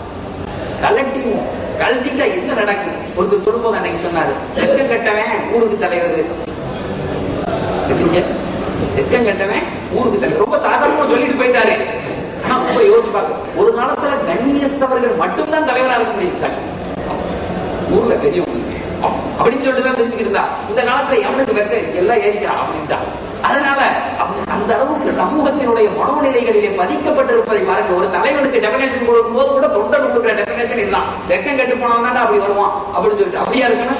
S1: கலட்டிவோம் கழட்டிட்டா என்ன நடக்கும் ஒருத்தர் சொல்லும்போது அன்னைக்கு சொன்னாரு வெக்கம் கட்டவன் ஊருக்கு தலைவர் எப்படிங்க வெக்கம் கட்டவன் ஊருக்கு தலைவர் ரொம்ப சாதாரணமா சொல்லிட்டு போயிட்டாரு ஆனா ரொம்ப யோசிச்சு பார்க்க ஒரு காலத்துல கண்ணியஸ்தவர்கள் மட்டும்தான் தலைவரா இருக்க முடியும் ஊர்ல பெரியவங்க அப்படின்னு சொல்லிட்டு தான் தெரிஞ்சுக்கிட்டு இருந்தா இந்த காலத்துல எவனுக்கு வெக்க எல்லாம் ஏறிக்கிறான் அப்படின்ட்டா அதனால அந்த அளவுக்கு சமூகத்தினுடைய மனோநிலைகளிலே பதிக்கப்பட்டிருப்பதை பாருங்க ஒரு தலைவனுக்கு டெபினேஷன் கொடுக்கும் போது கூட தொண்டர் கொடுக்குற டெபினேஷன் இதுதான் வெக்கம் கெட்டு போனவன் அப்படி வருவான் அப்படின்னு சொல்லிட்டு அப்படியா இருக்கணும்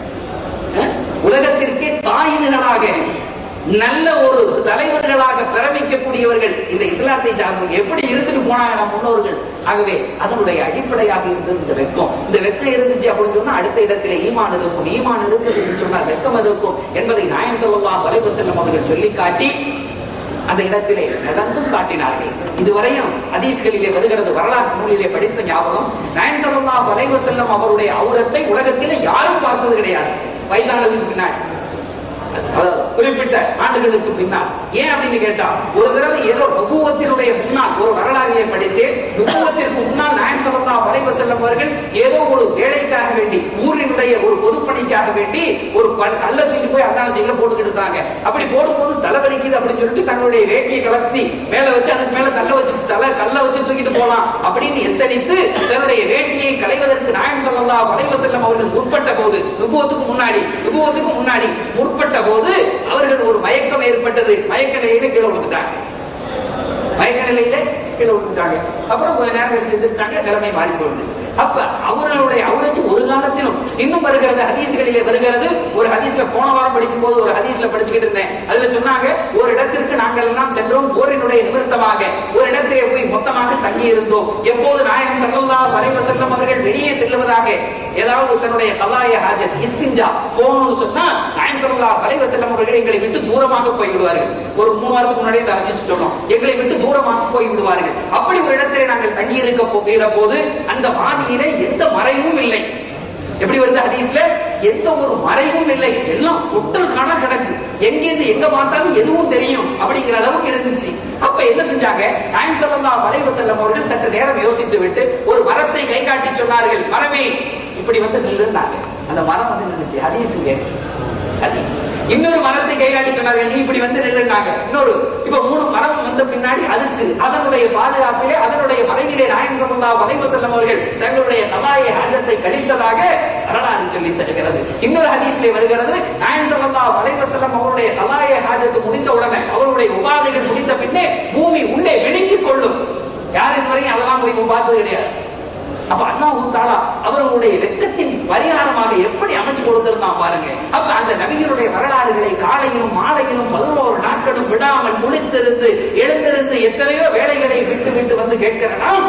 S1: உலகத்திற்கே தாயின்களாக நல்ல ஒரு தலைவர்களாக பிறவிக்கக்கூடியவர்கள் இந்த இஸ்லாத்தை சார்ந்தவங்க எப்படி இருந்துட்டு போனாங்க நம்ம முன்னோர்கள் ஆகவே அதனுடைய அடிப்படையாக இருந்தது இந்த வெக்கம் இந்த வெக்கம் இருந்துச்சு அப்படின்னு சொன்னா அடுத்த இடத்துல ஈமான் இருக்கும் ஈமான் இருந்தது என்று சொன்னால் வெக்கம் இருக்கும் என்பதை நாயம் சொல்லலாம் வலைவு செல்லும் அவர்கள் சொல்லி காட்டி அந்த இடத்திலே நடந்தும் காட்டினார்கள் இதுவரையும் ஹதீஸ்களிலே வருகிறது வரலாற்று நூலிலே படித்த ஞாபகம் நாயம் சொல்லலாம் வலைவு செல்லும் அவருடைய அவுரத்தை உலகத்திலே யாரும் பார்த்தது கிடையாது வயதானதுக்கு பின்னாடி குறிப்பிட்ட ஆண்டுகளுக்கு பின்னால் ஏன் அப்படின்னு கேட்டா ஒரு தடவை ஏதோ நுபுவத்தினுடைய முன்னால் ஒரு வரலாறிலே படித்து நுபுவத்திற்கு முன்னால் நாயம் சொல்லா வரைவ செல்லும் அவர்கள் ஏதோ ஒரு வேலைக்காக வேண்டி ஊரினுடைய ஒரு பொதுப்பணிக்காக வேண்டி ஒரு கல்ல தூக்கி போய் அந்தான சைட்ல போட்டுக்கிட்டு இருந்தாங்க அப்படி போடும்போது தலை வலிக்குது அப்படின்னு சொல்லிட்டு தன்னுடைய வேட்டியை கலர்த்தி மேல வச்சு அதுக்கு மேல கல்ல வச்சு தலை கல்ல வச்சு தூக்கிட்டு போலாம் அப்படின்னு எத்தனித்து தன்னுடைய வேட்டியை களைவதற்கு நாயம் சொல்லா வரைவ செல்லும் அவர்கள் முற்பட்ட போது நுபுவத்துக்கு முன்னாடி நுபுவத்துக்கு முன்னாடி முற்பட்ட போது அவர்கள் ஒரு மயக்கம் ஏற்பட்டது மயக்க நிலையில கீழே விழுந்துட்டாங்க மயக்க நிலையில கீழே விழுந்துட்டாங்க அப்புறம் கொஞ்ச நேரம் கழிச்சு எந்திரிச்சாங்க நிலைமை மாறி போகுது அப்ப அவர்களுடைய அவருக்கு ஒரு காலத்திலும் இன்னும் வருகிறது ஹதீஸ்களிலே வருகிறது ஒரு ஹதீஸ்ல போன வாரம் படிக்கும் போது ஒரு ஹதீஸ்ல படிச்சுக்கிட்டு இருந்தேன் அதுல சொன்னாங்க ஒரு இடத்திற்கு நாங்கள் எல்லாம் சென்றோம் போரினுடைய நிமித்தமாக ஒரு இடத்திலே போய் மொத்தமாக தங்கி இருந்தோம் எப்போது நாயகம் சல்லல்லா வரைவ செல்லும் அவர்கள் வெளியே செல்லுவதாக ஏதாவது தன்னுடைய கலாய ஹாஜத் இஸ்திஞ்சா போகணும்னு சொன்னா நாயம் சல்லல்லா வரைவ செல்லும் அவர்கள் எங்களை விட்டு தூரமாக போய் விடுவார்கள் ஒரு மூணு வாரத்துக்கு முன்னாடி இந்த ஹதீஸ் சொன்னோம் எங்களை விட்டு தூரமாக போய் விடுவார்கள் அப்படி ஒரு இடத்திலே நாங்கள் தங்கி இருக்க போகிற போது அந்த வாதியிலே எந்த மறைவும் இல்லை எப்படி வருது ஹதீஸ்ல எந்த ஒரு மறைவும் இல்லை எல்லாம் ஒட்டல் காண கிடக்கு எங்கிருந்து எங்க பார்த்தாலும் எதுவும் தெரியும் அப்படிங்கிற அளவுக்கு இருந்துச்சு அப்ப என்ன செஞ்சாங்க நாயம் சொல்லா வரைவு செல்லும் அவர்கள் சற்று நேரம் யோசித்து விட்டு ஒரு மரத்தை கை காட்டி சொன்னார்கள் மரமே இப்படி வந்து நில்லுன்னாங்க அந்த மரம் வந்து நின்றுச்சு ஹதீஸுங்க ஹதீஸ் இன்னொரு மரத்தை கைகாட்டி சொன்னார்கள் நீ இப்படி வந்து நில்லுனாங்க இன்னொரு இப்ப மூணு மரம் வந்த பின்னாடி அதுக்கு அதனுடைய பாதுகாப்பிலே அதனுடைய மறைவிலே நாயகம் சல்லா வலைவு செல்லும் அவர்கள் தங்களுடைய நலாய ஹாஜத்தை கழித்ததாக வரலாறு சொல்லி தருகிறது இன்னொரு ஹதீஸ்லே வருகிறது நாயகம் சல்லா வலைவு செல்லம் அவருடைய நலாய ஹாஜத்து முடிந்த உடனே அவருடைய உபாதைகள் முடிந்த பின்னே பூமி உள்ளே விழுங்கிக் கொள்ளும் யார் இதுவரையும் அதெல்லாம் போய் பார்த்தது கிடையாது அப்ப அல்லாஹு தாலா அவர்களுடைய வெக்கத்தின் பரிகாரமாக எப்படி அமைச்சு கொடுத்திருந்தான் பாருங்க அப்ப அந்த நபிகளுடைய வரலாறுகளை காலையிலும் மாலையிலும் பதினோரு நாட்களும் விடாமல் முழித்திருந்து எழுந்திருந்து எத்தனையோ வேலைகளை விட்டு விட்டு வந்து கேட்கிற நாம்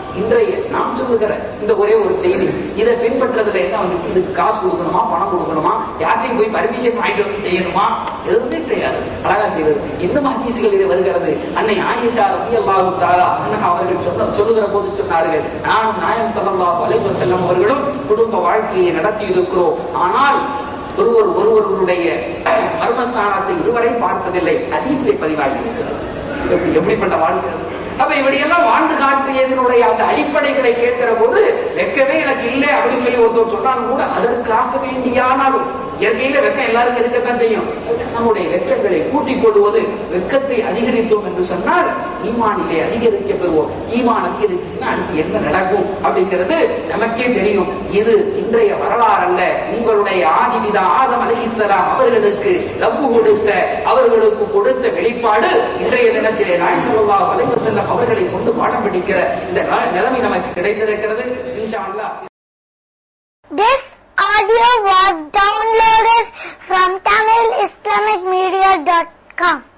S1: இன்றைய நாம் சொல்லுகிற இந்த ஒரே ஒரு செய்தி இதை பின்பற்றதுல என்ன வந்துச்சு இதுக்கு காசு கொடுக்கணுமா பணம் கொடுக்கணுமா யார்ட்டையும் போய் பர்மிஷன் வாங்கிட்டு வந்து செய்யணுமா எதுவுமே கிடையாது அழகா செய்வது இன்னும் ஹதீசுகள் இது வருகிறது அன்னை ஆயிஷா ரபி அல்லாஹு தாரா அவர்கள் சொல்ல சொல்லுகிற போது சொன்னார்கள் நானும் நாயம் சல்லல்லாஹு அலைஹி வஸல்லம் அவர்களும் குடும்ப வாழ்க்கையை நடத்தி இருக்கிறோம் ஆனால் ஒருவர் ஒருவருடைய மர்மஸ்தானத்தை இதுவரை பார்த்ததில்லை ஹதீஸிலே பதிவாகி இருக்கிறது எப்படி எப்படிப்பட்ட வாழ்க்கை அப்ப இப்படியெல்லாம் வாழ்ந்து காட்டியதனுடைய அந்த அடிப்படைகளை கேட்கிற போது வெக்கமே எனக்கு இல்லை அப்படின்னு சொல்லி ஒருத்தர் சொன்னாலும் கூட அதற்காக வேண்டியானாலும் இயற்கையில வெக்கம் எல்லாருக்கும் இருக்கத்தான் செய்யும் நம்முடைய வெக்கங்களை கூட்டிக் கொள்வது வெக்கத்தை அதிகரித்தோம் என்று சொன்னால் ஈமானிலே அதிகரிக்க பெறுவோம் ஈமான் அதிகரிச்சுன்னா அடுத்து என்ன நடக்கும் அப்படிங்கிறது நமக்கே தெரியும் இது இன்றைய வரலாறு அல்ல உங்களுடைய ஆதிபிதா ஆதம் அலிசலாம் அவர்களுக்கு ரப்பு கொடுத்த அவர்களுக்கு கொடுத்த வெளிப்பாடு இன்றைய தினத்திலே நாயகல்லா வலைவர் செல்லம் அவர்களை கொண்டு பாடம் படிக்கிற இந்த ந- நிலைமை நமக்கு கிடைத்திருக்கிறது இன்ஷா அல்லாஹ்
S2: This audio was downloaded from TamilIslamicMedia.com.